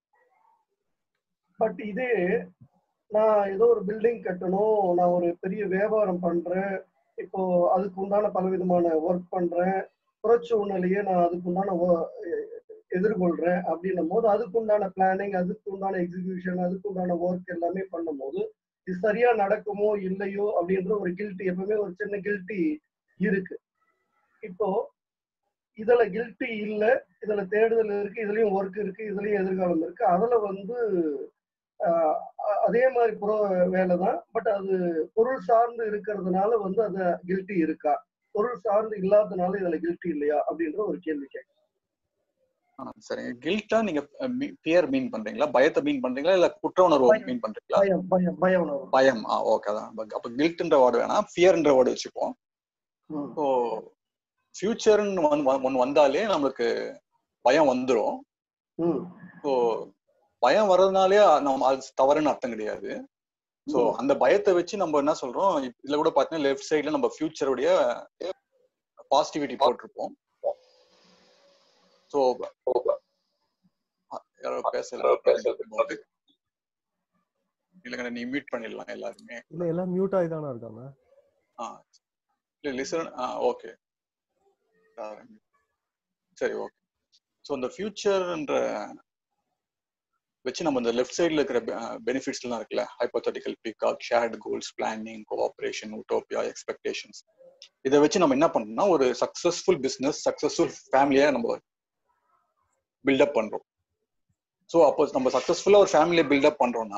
[SPEAKER 6] பட் இதே நான் ஏதோ ஒரு பில்டிங் கட்டணும் நான் ஒரு பெரிய வியாபாரம் பண்றேன் இப்போ அதுக்கு உண்டான பல விதமான ஒர்க் பண்றேன் புறச்சூழ்நிலையை நான் அதுக்கு உண்டான wo- எதிர்கொள்றேன் அப்படின்னும் போது அதுக்கு உண்டான பிளானிங் அதுக்கு உண்டான எக்ஸிகியூஷன் அதுக்கு உண்டான ஒர்க் எல்லாமே பண்ணும்போது இது சரியா நடக்குமோ இல்லையோ அப்படின்ற ஒரு கில்ட்டி எப்பவுமே ஒரு சின்ன கில்ட்டி இருக்கு இப்போ இதுல கில்ட்டி இல்ல இதுல தேடுதல் இருக்கு இதுலயும் ஒர்க் இருக்கு இதுலயும் எதிர்காலம் இருக்கு அதுல வந்து ஆஹ் அ- அதே மாதிரி புற வேலை தான் பட் அது பொருள் சார்ந்து இருக்கிறதுனால வந்து அந்த கில்ட்டி இருக்கா பொருள் சார்ந்து இல்லாதனால இதுல கில்ட்டி இல்லையா அப்படின்ற ஒரு கேள்வி கேட்க
[SPEAKER 1] ஆ, சரிங்க கில்ட்டா நீங்க பியர் மீன் பண்றீங்களா பயத்தை மீன் பண்றீங்களா இல்ல குற்ற உணர்வு
[SPEAKER 6] பயம்.
[SPEAKER 1] மீன் பண்றீங்களா
[SPEAKER 6] பயம் பயம் பய உணர்வு
[SPEAKER 1] பயம் ஆ ஓகே அதான் அப்ப கில்ட்ன்ற வேர்டு வேணாம் ஃபியர்ன்ற வேர்டு வச்சுப்போம்
[SPEAKER 6] ம்.
[SPEAKER 1] ஸோ ஃபியூச்சர்னு ஒன்று வந்தாலே நம்மளுக்கு பயம் வந்துடும்
[SPEAKER 6] ம்
[SPEAKER 1] ஸோ பயம் வர்றதுனாலே நம்ம அது தவறுன்னு அர்த்தம் கிடையாது ஸோ
[SPEAKER 6] ம்.
[SPEAKER 1] அந்த பயத்தை வச்சு நம்ம என்ன சொல்றோம் இதுல கூட பார்த்தீங்கன்னா லெஃப்ட் சைட்ல நம்ம ஃபியூச்சருடைய பாசிட்டிவிட்டி போட்டிருப்போம் ஸோ யாரோ பேசல இல்லைங்க நீ மியூட் பண்ணிடலாம் எல்லாருமே
[SPEAKER 2] இல்ல எல்லாம் மியூட் ஆகி தானே இருக்காங்க
[SPEAKER 1] ஆ இல்ல லிசன் ஆ ஓகே சரி ஓகே ஸோ இந்த ஃபியூச்சர்ன்ற வச்சு நம்ம இந்த லெஃப்ட் சைடில் இருக்கிற பெனிஃபிட்ஸ் எல்லாம் இருக்குல்ல hypothetical peacock shared goals planning cooperation utopia expectations இதை வச்சு நம்ம என்ன பண்ணோம்னா ஒரு சக்சஸ்ஃபுல் பிஸ்னஸ் சக்சஸ்ஃபுல் ஃபேமிலியை நம்ம பில்டப் பண்றோம் ஸோ அப்போ நம்ம சக்சஸ்ஃபுல்லா ஒரு ஃபேமிலியை பில்டப் பண்றோம்னா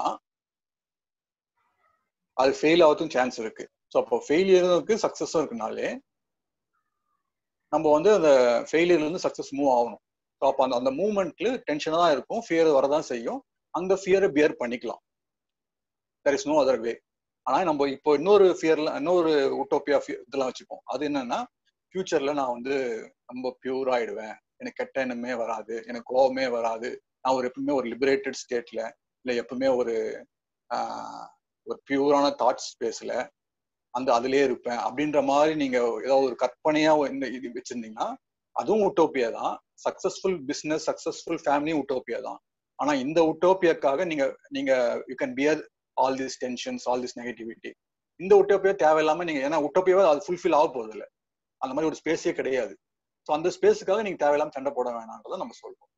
[SPEAKER 1] அது ஃபெயில் ஆகிறதுக்கும் சான்ஸ் இருக்கு ஸோ அப்போ ஃபெயிலியரும் இருக்கு சக்சஸும் இருக்குனாலே நம்ம வந்து அந்த ஃபெயிலியர்ல இருந்து சக்சஸ் மூவ் ஆகணும் ஸோ அப்போ அந்த அந்த மூவ்மெண்ட்ல டென்ஷனாக தான் இருக்கும் ஃபியர் வரதான் செய்யும் அந்த ஃபியரை பியர் பண்ணிக்கலாம் there is no other way ஆனா நம்ம இப்போ இன்னொரு ஃபியர்ல இன்னொரு உட்டோப்பியா இதெல்லாம் வச்சுப்போம் அது என்னன்னா ஃபியூச்சர்ல நான் வந்து ரொம்ப பியூர் ஆயிடுவேன் எனக்கு கெட்ட எண்ணமே வராது எனக்கு கோவமே வராது நான் ஒரு எப்பவுமே ஒரு லிபரேட்டட் ஸ்டேட்ல இல்லை எப்பவுமே ஒரு ஒரு பியூரான தாட் ஸ்பேஸ்ல அந்த அதுலயே இருப்பேன் அப்படின்ற மாதிரி நீங்க ஏதாவது ஒரு கற்பனையா இந்த இது வச்சிருந்தீங்கன்னா அதுவும் உட்டோப்பியா தான் சக்சஸ்ஃபுல் பிசினஸ் சக்சஸ்ஃபுல் ஃபேமிலியும் உட்டோப்பியா தான் ஆனா இந்த உட்டோப்பியாக்காக நீங்க நீங்க you can bear all this tensions all this negativity இந்த உட்டோப்பியா தேவையில்லாம நீங்க ஏன்னா உட்டோப்பியாவே அது ஃபுல்ஃபில் ஆக போறது இல்லை அந்த மாதிரி ஒரு ஸ்பேஸே கிடையாது ஸோ அந்த ஸ்பேஸுக்காக நீங்க தேவையில்லாம சண்டை போட வேணாம்ன்றதை நம்ம சொல்றோம்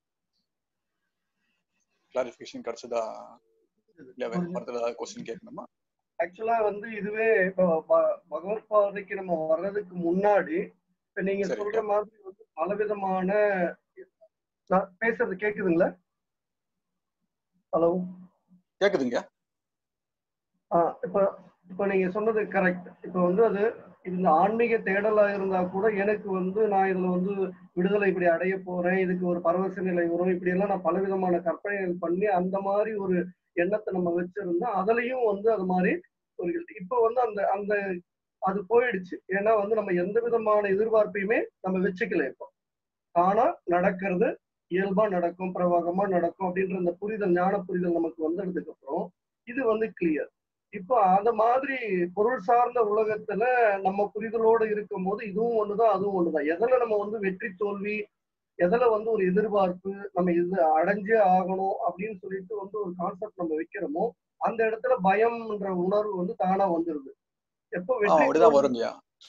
[SPEAKER 1] கிளாரிஃபிகேஷன் கிடைச்சதா இல்ல மறுத்துல ஏதாவது கொஸ்டின் கேட்கணுமா
[SPEAKER 6] ஆக்சுவலா வந்து இதுவே இப்போ பகவத் பாதைக்கு நம்ம வர்றதுக்கு முன்னாடி இப்ப நீங்க சொல்ற மாதிரி வந்து பலவிதமான நான் பேசுறது கேக்குதுங்களா ஹலோ
[SPEAKER 1] கேக்குதுங்க
[SPEAKER 6] ஆஹ் இப்ப இப்ப நீங்க சொன்னது கரெக்ட் இப்ப வந்து அது இந்த ஆன்மீக தேடலா இருந்தா கூட எனக்கு வந்து நான் இதுல வந்து விடுதலை இப்படி அடைய போறேன் இதுக்கு ஒரு பரவச நிலை வரும் இப்படி எல்லாம் நான் பலவிதமான கற்பனைகள் பண்ணி அந்த மாதிரி ஒரு எண்ணத்தை நம்ம வச்சிருந்தா அதுலயும் வந்து அது மாதிரி ஒரு இப்ப வந்து அந்த அந்த அது போயிடுச்சு ஏன்னா வந்து நம்ம எந்த விதமான எதிர்பார்ப்பையுமே நம்ம வச்சுக்கல இப்போ ஆனா நடக்கிறது இயல்பா நடக்கும் பிரவாகமா நடக்கும் அப்படின்ற அந்த புரிதல் ஞான புரிதல் நமக்கு வந்ததுக்கு அப்புறம் இது வந்து கிளியர் இப்போ அந்த மாதிரி பொருள் சார்ந்த உலகத்துல நம்ம புரிதலோடு இருக்கும் போது இதுவும் ஒண்ணுதான் அதுவும் ஒண்ணுதான் எதுல நம்ம வந்து வெற்றி தோல்வி எதுல வந்து ஒரு எதிர்பார்ப்பு நம்ம இது அடைஞ்சே ஆகணும் அப்படின்னு சொல்லிட்டு வந்து ஒரு கான்செப்ட் நம்ம வைக்கிறோமோ அந்த இடத்துல பயம்ன்ற உணர்வு வந்து தானா வந்துருது எப்போ
[SPEAKER 1] வெற்றி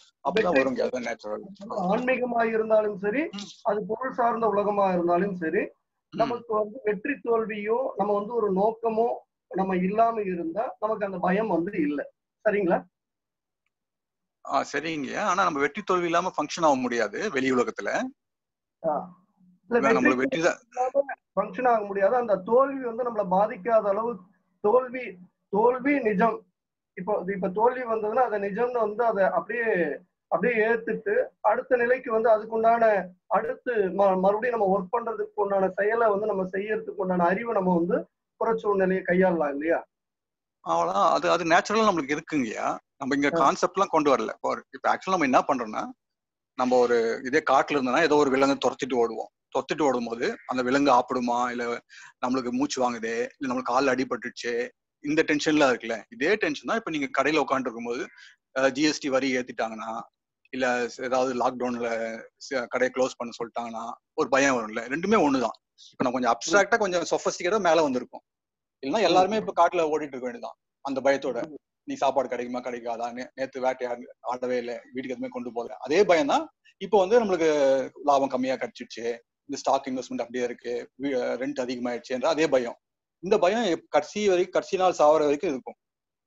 [SPEAKER 6] ஆன்மீகமா இருந்தாலும் சரி அது பொருள் சார்ந்த உலகமா இருந்தாலும் சரி நமக்கு வந்து வெற்றி தோல்வியோ நம்ம வந்து ஒரு நோக்கமோ நம்ம இல்லாம இருந்தா நமக்கு அந்த பயம் வந்து இல்ல சரிங்களா
[SPEAKER 1] ஆஹ் சரிங்க ஆனா நம்ம வெற்றி தோல்வி இல்லாம ஃபங்க்ஷன் ஆக முடியாது வெளி உலகத்துல
[SPEAKER 6] நம்மளுக்கு வெற்றி ஃபங்க்ஷன் ஆக முடியாது அந்த தோல்வி வந்து நம்மளை பாதிக்காத அளவு தோல்வி தோல்வி நிஜம் இப்போ இப்ப தோல்வி வந்ததுன்னா அதை நிஜம்னு வந்து அதை அப்படியே அப்படியே ஏத்துட்டு அடுத்த நிலைக்கு வந்து அதுக்குண்டான அடுத்து மறுபடியும் நம்ம ஒர்க் பண்றதுக்கு உண்டான செயலை வந்து நம்ம செய்யறதுக்கு உண்டான அறிவை நம்ம வந்து புற சூழ்நிலையை கையாளலாம் இல்லையா
[SPEAKER 1] அவ்வளவுதான் அது அது நேச்சுரலா நம்மளுக்கு இருக்குங்கய்யா நம்ம இங்க கான்செப்ட் எல்லாம் கொண்டு வரல இப்ப ஆக்சுவலா நம்ம என்ன பண்றோம்னா நம்ம ஒரு இதே காட்டுல இருந்தோம்னா ஏதோ ஒரு விலங்கு துரத்திட்டு ஓடுவோம் துரத்திட்டு ஓடும் போது அந்த விலங்கு ஆப்பிடுமா இல்ல நம்மளுக்கு மூச்சு வாங்குதே இல்ல நம்மளுக்கு கால் அடிபட்டுச்சு இந்த டென்ஷன்ல இருக்குல்ல இதே டென்ஷன் தான் இப்ப நீங்க கடையில உட்காந்து இருக்கும்போது ஜிஎஸ்டி வரி ஏத்திட்டாங்கன்னா இல்ல ஏதாவது லாக்டவுன்ல கடையை க்ளோஸ் பண்ண சொல்லிட்டாங்கன்னா ஒரு பயம் வரும்ல ரெண்டுமே ஒண்ணுதான் இப்ப நம்ம கொஞ்சம் அப்டிராக்டா கொஞ்சம் சொஃபஸ்டிகேட்டா மேல வந்திருக்கும் இல்லைன்னா எல்லாருமே இப்ப காட்டுல ஓடிட்டு இருக்க வேண்டியதான் அந்த பயத்தோட நீ சாப்பாடு கிடைக்குமா கிடைக்காதா நேத்து வேட்டை ஆடவே இல்லை வீட்டுக்கு எதுவுமே கொண்டு போகல அதே பயம் தான் இப்போ வந்து நம்மளுக்கு லாபம் கம்மியா கிடைச்சிடுச்சு இந்த ஸ்டாக் இன்வெஸ்ட்மெண்ட் அப்படியே இருக்கு ரெண்ட் அதிகமாயிடுச்சுன்ற அதே பயம் இந்த பயம் கடைசி வரைக்கும் கடைசி நாள் சாவர வரைக்கும் இருக்கும்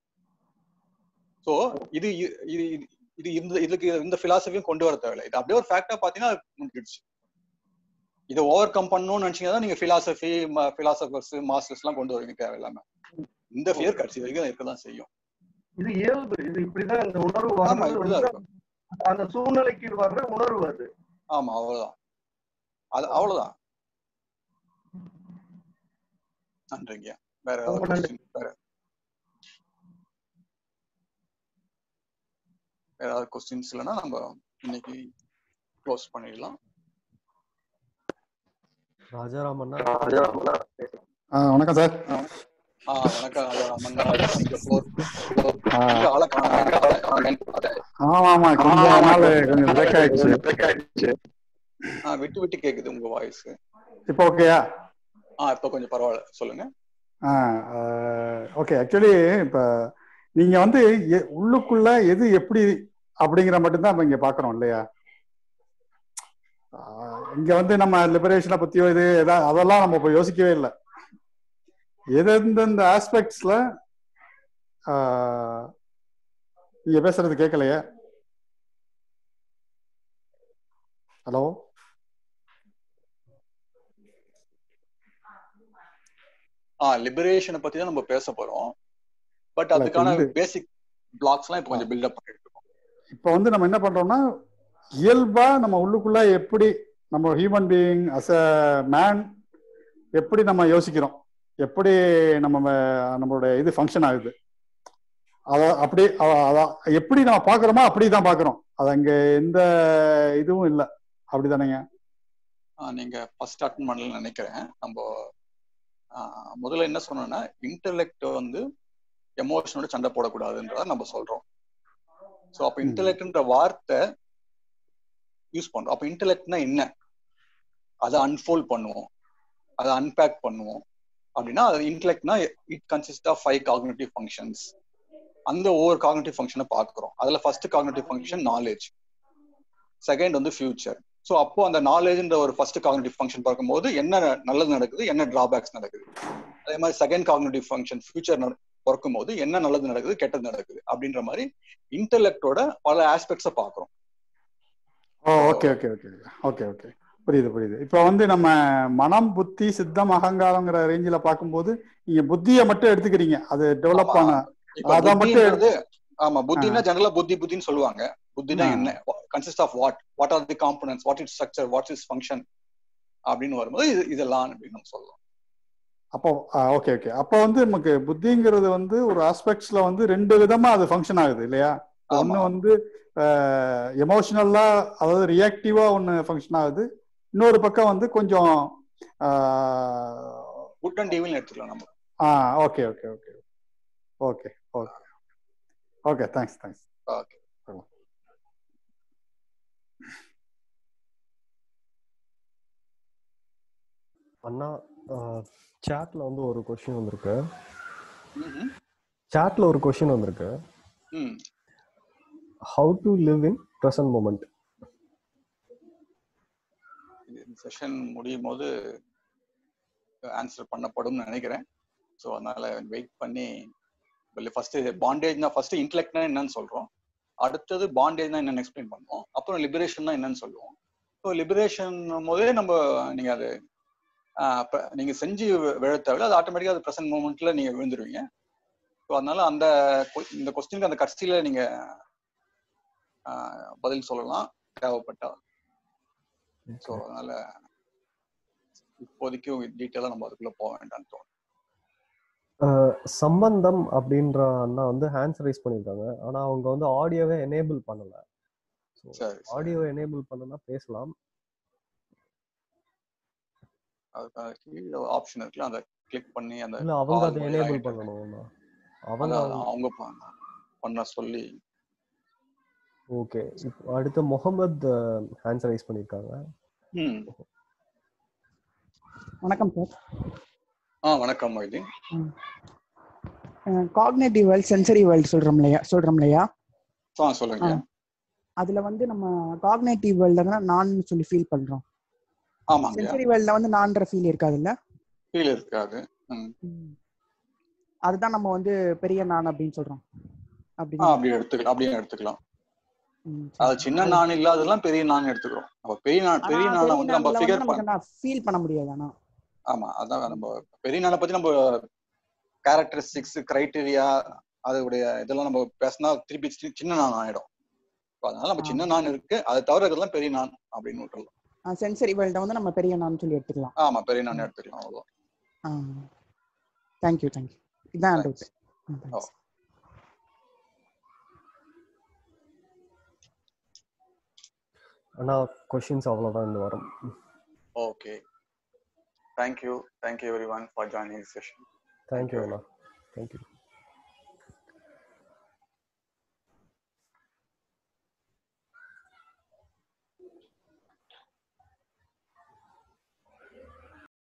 [SPEAKER 1] ஸோ இது இது இது இந்த இதுக்கு இந்த பிலாசபியும் கொண்டு வர தேவையில்லை இது அப்படியே ஒரு ஃபேக்டா பாத்தீங்கன்னா முடிஞ்சிடுச்சு இதை ஓவர் கம் பண்ணணும்னு நினைச்சீங்கன்னா தான் நீங்க பிலாசபி பிலாசபர்ஸ் மாஸ்டர்ஸ் எல்லாம் கொண்டு வருவீங்க தேவையில்லாம இந்த ஃபியர் கடைசி வரைக்கும் இருக்கதான் செய்யும்
[SPEAKER 6] இது இயல்பு இது இப்படிதான் இந்த உணர்வு வர்றது அந்த சூழ்நிலைக்கு வர்ற உணர்வு அது
[SPEAKER 1] ஆமா அவ்வளவுதான் அது அவ்வளவுதான் நன்றிங்க வேற வேற ஏதாவது கொஸ்டின்ஸ் இல்லைன்னா நம்ம இன்னைக்கு க்ளோஸ் பண்ணிடலாம்
[SPEAKER 2] ராஜாராமண்ணா
[SPEAKER 7] ஆ வணக்கம் சார்
[SPEAKER 1] ஆ வணக்கம் ஐயா, மங்கா, சிங்கப்பூர்.
[SPEAKER 7] ஆ,
[SPEAKER 1] எங்க ஆளை காணோம், எங்க ஆளை காணோம்.
[SPEAKER 7] ஆமா ஆமா கொஞ்ச நாள் கொஞ்சம் பிரேக் ஆயிடுச்சு
[SPEAKER 1] ஆ, விட்டு விட்டு கேக்குது உங்க வாய்ஸ்
[SPEAKER 7] இப்போ ஓகேயா
[SPEAKER 1] ஆ இப்ப கொஞ்சம் பரவாயில்ல சொல்லுங்க
[SPEAKER 7] ஆ ஓகே ஆக்சுவலி இப்போ நீங்க வந்து எ- உள்ளுக்குள்ள எது எப்படி அப்படிங்கிற மட்டும்தான் நம்ம இங்க பாக்குறோம் இல்லையா ஆ, இங்க வந்து நம்ம லிபரேஷனை பத்தியோ இது எதா அதெல்லாம் நம்ம இப்போ யோசிக்கவே இல்லை எந்தெந்த ஆஸ்பெக்ட்ஸ்ல நீங்க பேசுறது கேட்கலையே ஹலோ
[SPEAKER 1] ஆ லிபரேஷனை பத்தி தான் நம்ம பேச போறோம் பட்
[SPEAKER 7] இல்ல,
[SPEAKER 1] அதுக்கான
[SPEAKER 7] இப்ப
[SPEAKER 1] பேசிக் பிளாக்ஸ் எல்லாம் இப்ப கொஞ்சம் பில்டப் பண்ணிட்டு இருக்கோம்
[SPEAKER 7] இப்போ வந்து நம்ம என்ன பண்றோம்னா இயல்பா நம்ம உள்ளுக்குள்ள எப்படி நம்ம human being as a man எப்படி நம்ம யோசிக்கிறோம் எப்படி நம்ம ம- நம்மளுடைய இது ஃபங்க்ஷன் ஆகுது அத அப்படி அ- அத- எப்படி நம்ம பாக்குறோமோ அப்படி தான் பாக்குறோம் அது அங்க எந்த இதுவும் இல்லை அப்படிதானேங்க
[SPEAKER 1] ஆ, நீங்க ஃபர்ஸ்ட் அட்டன் பண்ணலன்னு நினைக்கிறேன் நம்ம ஆ, முதல்ல என்ன சொன்னோம்னா இன்டெலெக்ட் வந்து எமோஷனோட சண்டை போடக்கூடாதுன்றத நம்ம சொல்றோம் ஸோ அப்போ
[SPEAKER 7] ம்.
[SPEAKER 1] இன்டெலெக்ட்ன்ற வார்த்தை யூஸ் பண்றோம் அப்போ இன்டெலெக்ட்னா என்ன அதை அன்ஃபோல்ட் பண்ணுவோம் அதை அன்பேக் பண்ணுவோம் அப்படின்னா அது இன்டெலெக்ட்னா it consist of five cognitive functions அந்த ஒவ்வொரு காக்னேட்டிவ் ஃபங்க்ஷனை பார்க்குறோம் அதுல first cognitive function knowledge second வந்து ஃபியூச்சர் ஸோ அப்போ அந்த நாலேஜ்ன்ற ஒரு ஃபர்ஸ்ட் காக்னேட்டிவ் ஃபங்க்ஷன் பார்க்கும்போது என்ன நல்லது நடக்குது என்ன டிராபேக்ஸ் நடக்குது அதே மாதிரி செகண்ட் காக்னேட்டிவ் ஃபங்க்ஷன் ஃபியூச்சர் பிறக்கும் போது என்ன நல்லது நடக்குது கெட்டது நடக்குது அப்படின்ற மாதிரி இன்டெலெக்டோட பல ஆஸ்பெக்ட்ஸை பார்க்குறோம்
[SPEAKER 7] oh okay okay okay okay okay புரியுது புரியுது இப்போ வந்து நம்ம மனம் புத்தி சித்தம் அகங்காரங்கிற ரேஞ்சில் பார்க்கும்போது நீங்க புத்தியை மட்டும் எடுத்துக்கிறீங்க அது டெவலப்
[SPEAKER 1] ஆமா.
[SPEAKER 7] ஆன
[SPEAKER 1] இப்போ
[SPEAKER 7] அதான் மட்டும்
[SPEAKER 1] புத்தின்றது ஆமா புத்தினா ஜெனரலா புத்தி புத்தின்னு சொல்லுவாங்க புத்தினா
[SPEAKER 7] ஆ.
[SPEAKER 1] என்ன consist of what what are the components what is structure what is function அப்படின்னு வரும்போது இது இதெல்லாம் அப்படின்னு நம்ம சொல்லலாம்
[SPEAKER 7] அப்போ ஓகே ஓகே அப்போ வந்து நமக்கு புத்திங்கிறது வந்து ஒரு ஆஸ்பெக்ட்ஸ்ல வந்து ரெண்டு விதமா அது ஃபங்க்ஷன் ஆகுது இல்லையா
[SPEAKER 1] ஆமா.
[SPEAKER 7] ஒன்னு வந்து எமோஷனலா அதாவது ரியாக்டிவா ஒன்னு ஃபங்க்ஷன் ஆகுது இன்னொரு பக்கம் வந்து கொஞ்சம்
[SPEAKER 1] குட் அண்ட் ஈவில் எடுத்துக்கலாம் நம்ம
[SPEAKER 7] ஆ okay okay okay okay okay okay thanks thanks
[SPEAKER 1] okay
[SPEAKER 2] அண்ணா சாட்ல வந்து ஒரு கொஸ்டின் வந்திருக்கு
[SPEAKER 1] ம்ஹும்.
[SPEAKER 2] சாட்ல ஒரு கொஸ்டின் வந்திருக்கு
[SPEAKER 1] ம்
[SPEAKER 2] how to live in present moment
[SPEAKER 1] session முடியும் போது ஆன்சர் பண்ணப்படும்னு நினைக்கிறேன் ஸோ அதனால வெயிட் பண்ணி ஃபர்ஸ்ட் பாண்டேஜ்னா ஃபர்ஸ்ட் இன்டெலெக்ட்னா என்னன்னு சொல்றோம் அடுத்தது பாண்டேஜ்னா என்னன்னு எக்ஸ்பிளைன் பண்ணுவோம் அப்புறம் லிபரேஷன்னா என்னன்னு சொல்லுவோம் ஸோ லிபரேஷன் போதே நம்ம நீங்க அது ஆஹ், அப்ப நீங்க செஞ்சு விழ தேவையில்ல அது ஆட்டோமேட்டிக்கா அது ப்ரெசன்ட் மூமெண்ட்ல நீங்க விழுந்துருவீங்க ஸோ அதனால அந்த que- இந்த கொஸ்டினுக்கு அந்த கடைசியில நீங்க ஆஹ், பதில் சொல்லலாம் தேவைப்பட்டா ஸோ அதனால இப்போதைக்கு டீட்டெயிலாக நம்ம அதுக்குள்ள போக வேண்டாம்னு தோணும்
[SPEAKER 2] சம்பந்தம் அப்படின்ற அண்ணா வந்து ஹேண்ட்ஸ் ரைஸ் பண்ணியிருக்காங்க ஆனா அவங்க வந்து ஆடியோவை எனேபிள் பண்ணல
[SPEAKER 1] சரி சரி.
[SPEAKER 2] ஆடியோவை எனேபிள் பண்ணனா பேசலாம்
[SPEAKER 1] அதுக்காக கீழே ஆப்ஷன் இருக்குல்ல அதை கிளிக் பண்ணி அந்த
[SPEAKER 2] இல்ல அவங்க
[SPEAKER 1] call
[SPEAKER 2] அதை
[SPEAKER 1] மாதிரி
[SPEAKER 2] எனேபிள்
[SPEAKER 1] ஆயிட்டு.
[SPEAKER 2] பண்ணணும்ண்ணா அவங்க
[SPEAKER 1] அதான் அவங்க ப- பண்ண சொல்லி
[SPEAKER 2] ஓகே இப்போ அடுத்து முகமது ஹேண்ட்ஸ் ரைஸ் பண்ணியிருக்காங்க
[SPEAKER 1] ம்
[SPEAKER 8] வணக்கம் சார்
[SPEAKER 1] ஆ வணக்கம் Moideen
[SPEAKER 8] cognitive world sensory world சொல்றோம் இல்லையா சொல்றோம் இல்லையா
[SPEAKER 1] ஆ சொல்லுங்க
[SPEAKER 8] ஆ. அதுல வந்து நம்ம காக்னேட்டிவ் வேர்ல்ட்ல நான் சொல்லி ஃபீல் பண்றோம்
[SPEAKER 1] ஆமாங்க
[SPEAKER 8] சென்சரி வேர்ல்ட்ல வந்து நான்ற ஃபீல் இருக்காதுல்ல
[SPEAKER 1] கீழே இருக்காது ம்
[SPEAKER 8] அதுதான் நம்ம வந்து பெரிய நான் அப்படின்னு சொல்றோம்
[SPEAKER 1] ஆ
[SPEAKER 8] அப்படின்னு
[SPEAKER 1] அப்படி எடுத்துக்கலாம் அப்படியே எடுத்துக்கலாம்
[SPEAKER 8] ம்,
[SPEAKER 1] அது
[SPEAKER 8] சரி.
[SPEAKER 1] சின்ன நான் இல்லாததெல்லாம் பெரிய நான் எடுத்துக்கிறோம் நம்ம பெரிய நான்
[SPEAKER 8] ஆனா
[SPEAKER 1] பெரிய
[SPEAKER 8] பெரிய
[SPEAKER 1] நானை வந்து நம்ம
[SPEAKER 8] நான்ல வந்து
[SPEAKER 1] ஃபிகர் பண்ண
[SPEAKER 8] நமக்கு நான் ஃபீல் பண்ண முடியாது ஆனா
[SPEAKER 1] ஆமா அதான் நம்ம பெரிய நானை பத்தி நம்ம கேரக்டரிஸ்டிக்ஸ் கிரைட்டீரியா அதோடைய இதெல்லாம் நம்ம பேசினா திருப்பி சி- சின்ன நான் ஆயிடும் So அதனால நம்ம
[SPEAKER 8] ஆ.
[SPEAKER 1] சின்ன நான் இருக்கு அதை தவிர இருக்கிறதெல்லாம் பெரிய நான் அப்படின்னு விட்டுறலாம்
[SPEAKER 8] சென்சரி வேர்ல்ட வந்து நம்ம பெரிய நான் சொல்லி எடுத்துக்கலாம்
[SPEAKER 1] ஆமா பெரிய நான் எடுத்துக்கலாம் அவ்வளோ
[SPEAKER 8] தேங்க்யூ தேங்க்யூ இதான்
[SPEAKER 1] Thanks.
[SPEAKER 8] Doubt
[SPEAKER 1] oh.
[SPEAKER 2] ஆனா கொஷின்ஸ் அவ்வளவுதான் இந்த வாரம்
[SPEAKER 1] okay thank you thank you everyone for joining session
[SPEAKER 2] thank you அண்ணா தேங்க்யூ